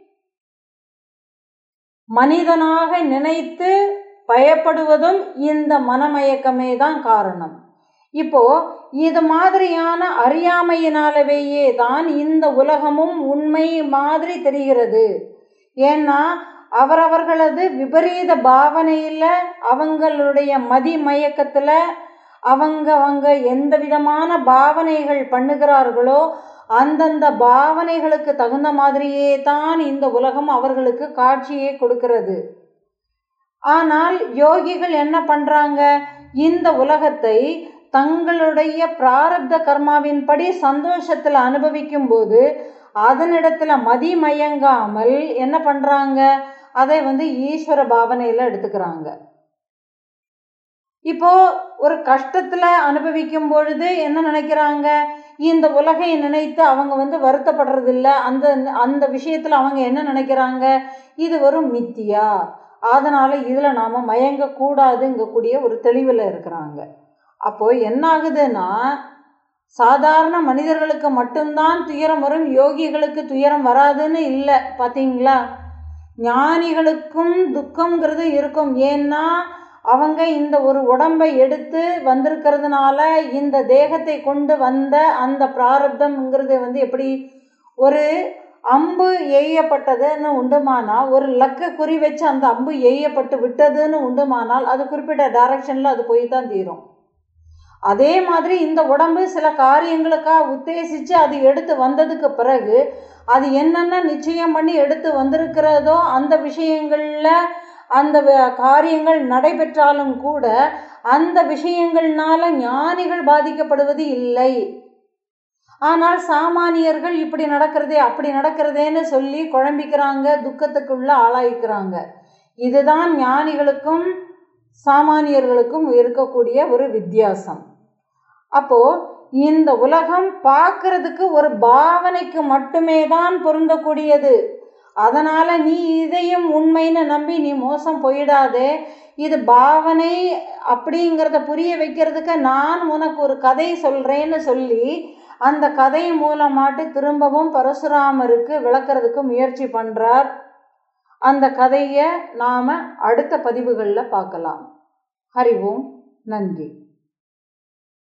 A: மனிதனாக நினைத்து பயப்படுவதும் இந்த மனமயக்கமே தான் காரணம் இப்போ இது மாதிரியான அறியாமையினாலவேயே தான் இந்த உலகமும் உண்மை மாதிரி தெரிகிறது ஏன்னா அவரவர்களது விபரீத பாவனையில் அவங்களுடைய மதி மயக்கத்தில் அவங்க அவங்க எந்த விதமான பாவனைகள் பண்ணுகிறார்களோ அந்தந்த பாவனைகளுக்கு தகுந்த மாதிரியே தான் இந்த உலகம் அவர்களுக்கு காட்சியை கொடுக்கிறது ஆனால் யோகிகள் என்ன பண்ணுறாங்க இந்த உலகத்தை தங்களுடைய பிராரப்த கர்மாவின்படி சந்தோஷத்தில் அனுபவிக்கும் போது அதனிடத்துல மதி மயங்காமல் என்ன பண்ணுறாங்க அதை வந்து ஈஸ்வர பாவனையில் எடுத்துக்கிறாங்க இப்போ ஒரு கஷ்டத்தில் அனுபவிக்கும் பொழுது என்ன நினைக்கிறாங்க இந்த உலகை நினைத்து அவங்க வந்து வருத்தப்படுறதில்ல அந்த அந்த விஷயத்தில் அவங்க என்ன நினைக்கிறாங்க இது ஒரு மித்தியா அதனால் இதில் நாம் மயங்கக்கூடாதுங்கக்கூடிய ஒரு தெளிவில் இருக்கிறாங்க அப்போது என்ன ஆகுதுன்னா சாதாரண மனிதர்களுக்கு மட்டும்தான் துயரம் வரும் யோகிகளுக்கு துயரம் வராதுன்னு இல்லை பார்த்தீங்களா ஞானிகளுக்கும் துக்கங்கிறது இருக்கும் ஏன்னா அவங்க இந்த ஒரு உடம்பை எடுத்து வந்திருக்கிறதுனால இந்த தேகத்தை கொண்டு வந்த அந்த பிராரப்தம்ங்கிறது வந்து எப்படி ஒரு அம்பு எய்யப்பட்டதுன்னு உண்டுமானால் ஒரு லக்க குறி வச்சு அந்த அம்பு எய்யப்பட்டு விட்டதுன்னு உண்டுமானால் அது குறிப்பிட்ட டைரக்ஷனில் அது போய் தான் தீரும் அதே மாதிரி இந்த உடம்பு சில காரியங்களுக்காக உத்தேசித்து அது எடுத்து வந்ததுக்கு பிறகு அது என்னென்ன நிச்சயம் பண்ணி எடுத்து வந்திருக்கிறதோ அந்த விஷயங்களில் அந்த காரியங்கள் நடைபெற்றாலும் கூட அந்த விஷயங்கள்னால ஞானிகள் பாதிக்கப்படுவது இல்லை ஆனால் சாமானியர்கள் இப்படி நடக்கிறதே அப்படி நடக்கிறதேன்னு சொல்லி குழம்பிக்கிறாங்க துக்கத்துக்குள்ள ஆளாயிக்கிறாங்க இதுதான் ஞானிகளுக்கும் சாமானியர்களுக்கும் இருக்கக்கூடிய ஒரு வித்தியாசம் அப்போ இந்த உலகம் பார்க்கறதுக்கு ஒரு பாவனைக்கு மட்டுமே தான் பொருந்தக்கூடியது அதனால நீ இதையும் உண்மைன்னு நம்பி நீ மோசம் போயிடாதே இது பாவனை அப்படிங்கிறத புரிய வைக்கிறதுக்கு நான் உனக்கு ஒரு கதை சொல்கிறேன்னு சொல்லி அந்த கதை மூலமாட்டு திரும்பவும் பரசுராமருக்கு விளக்குறதுக்கு முயற்சி பண்ணுறார் அந்த கதையை நாம் அடுத்த பதிவுகளில் பார்க்கலாம் ஹரி ஓம் நன்றி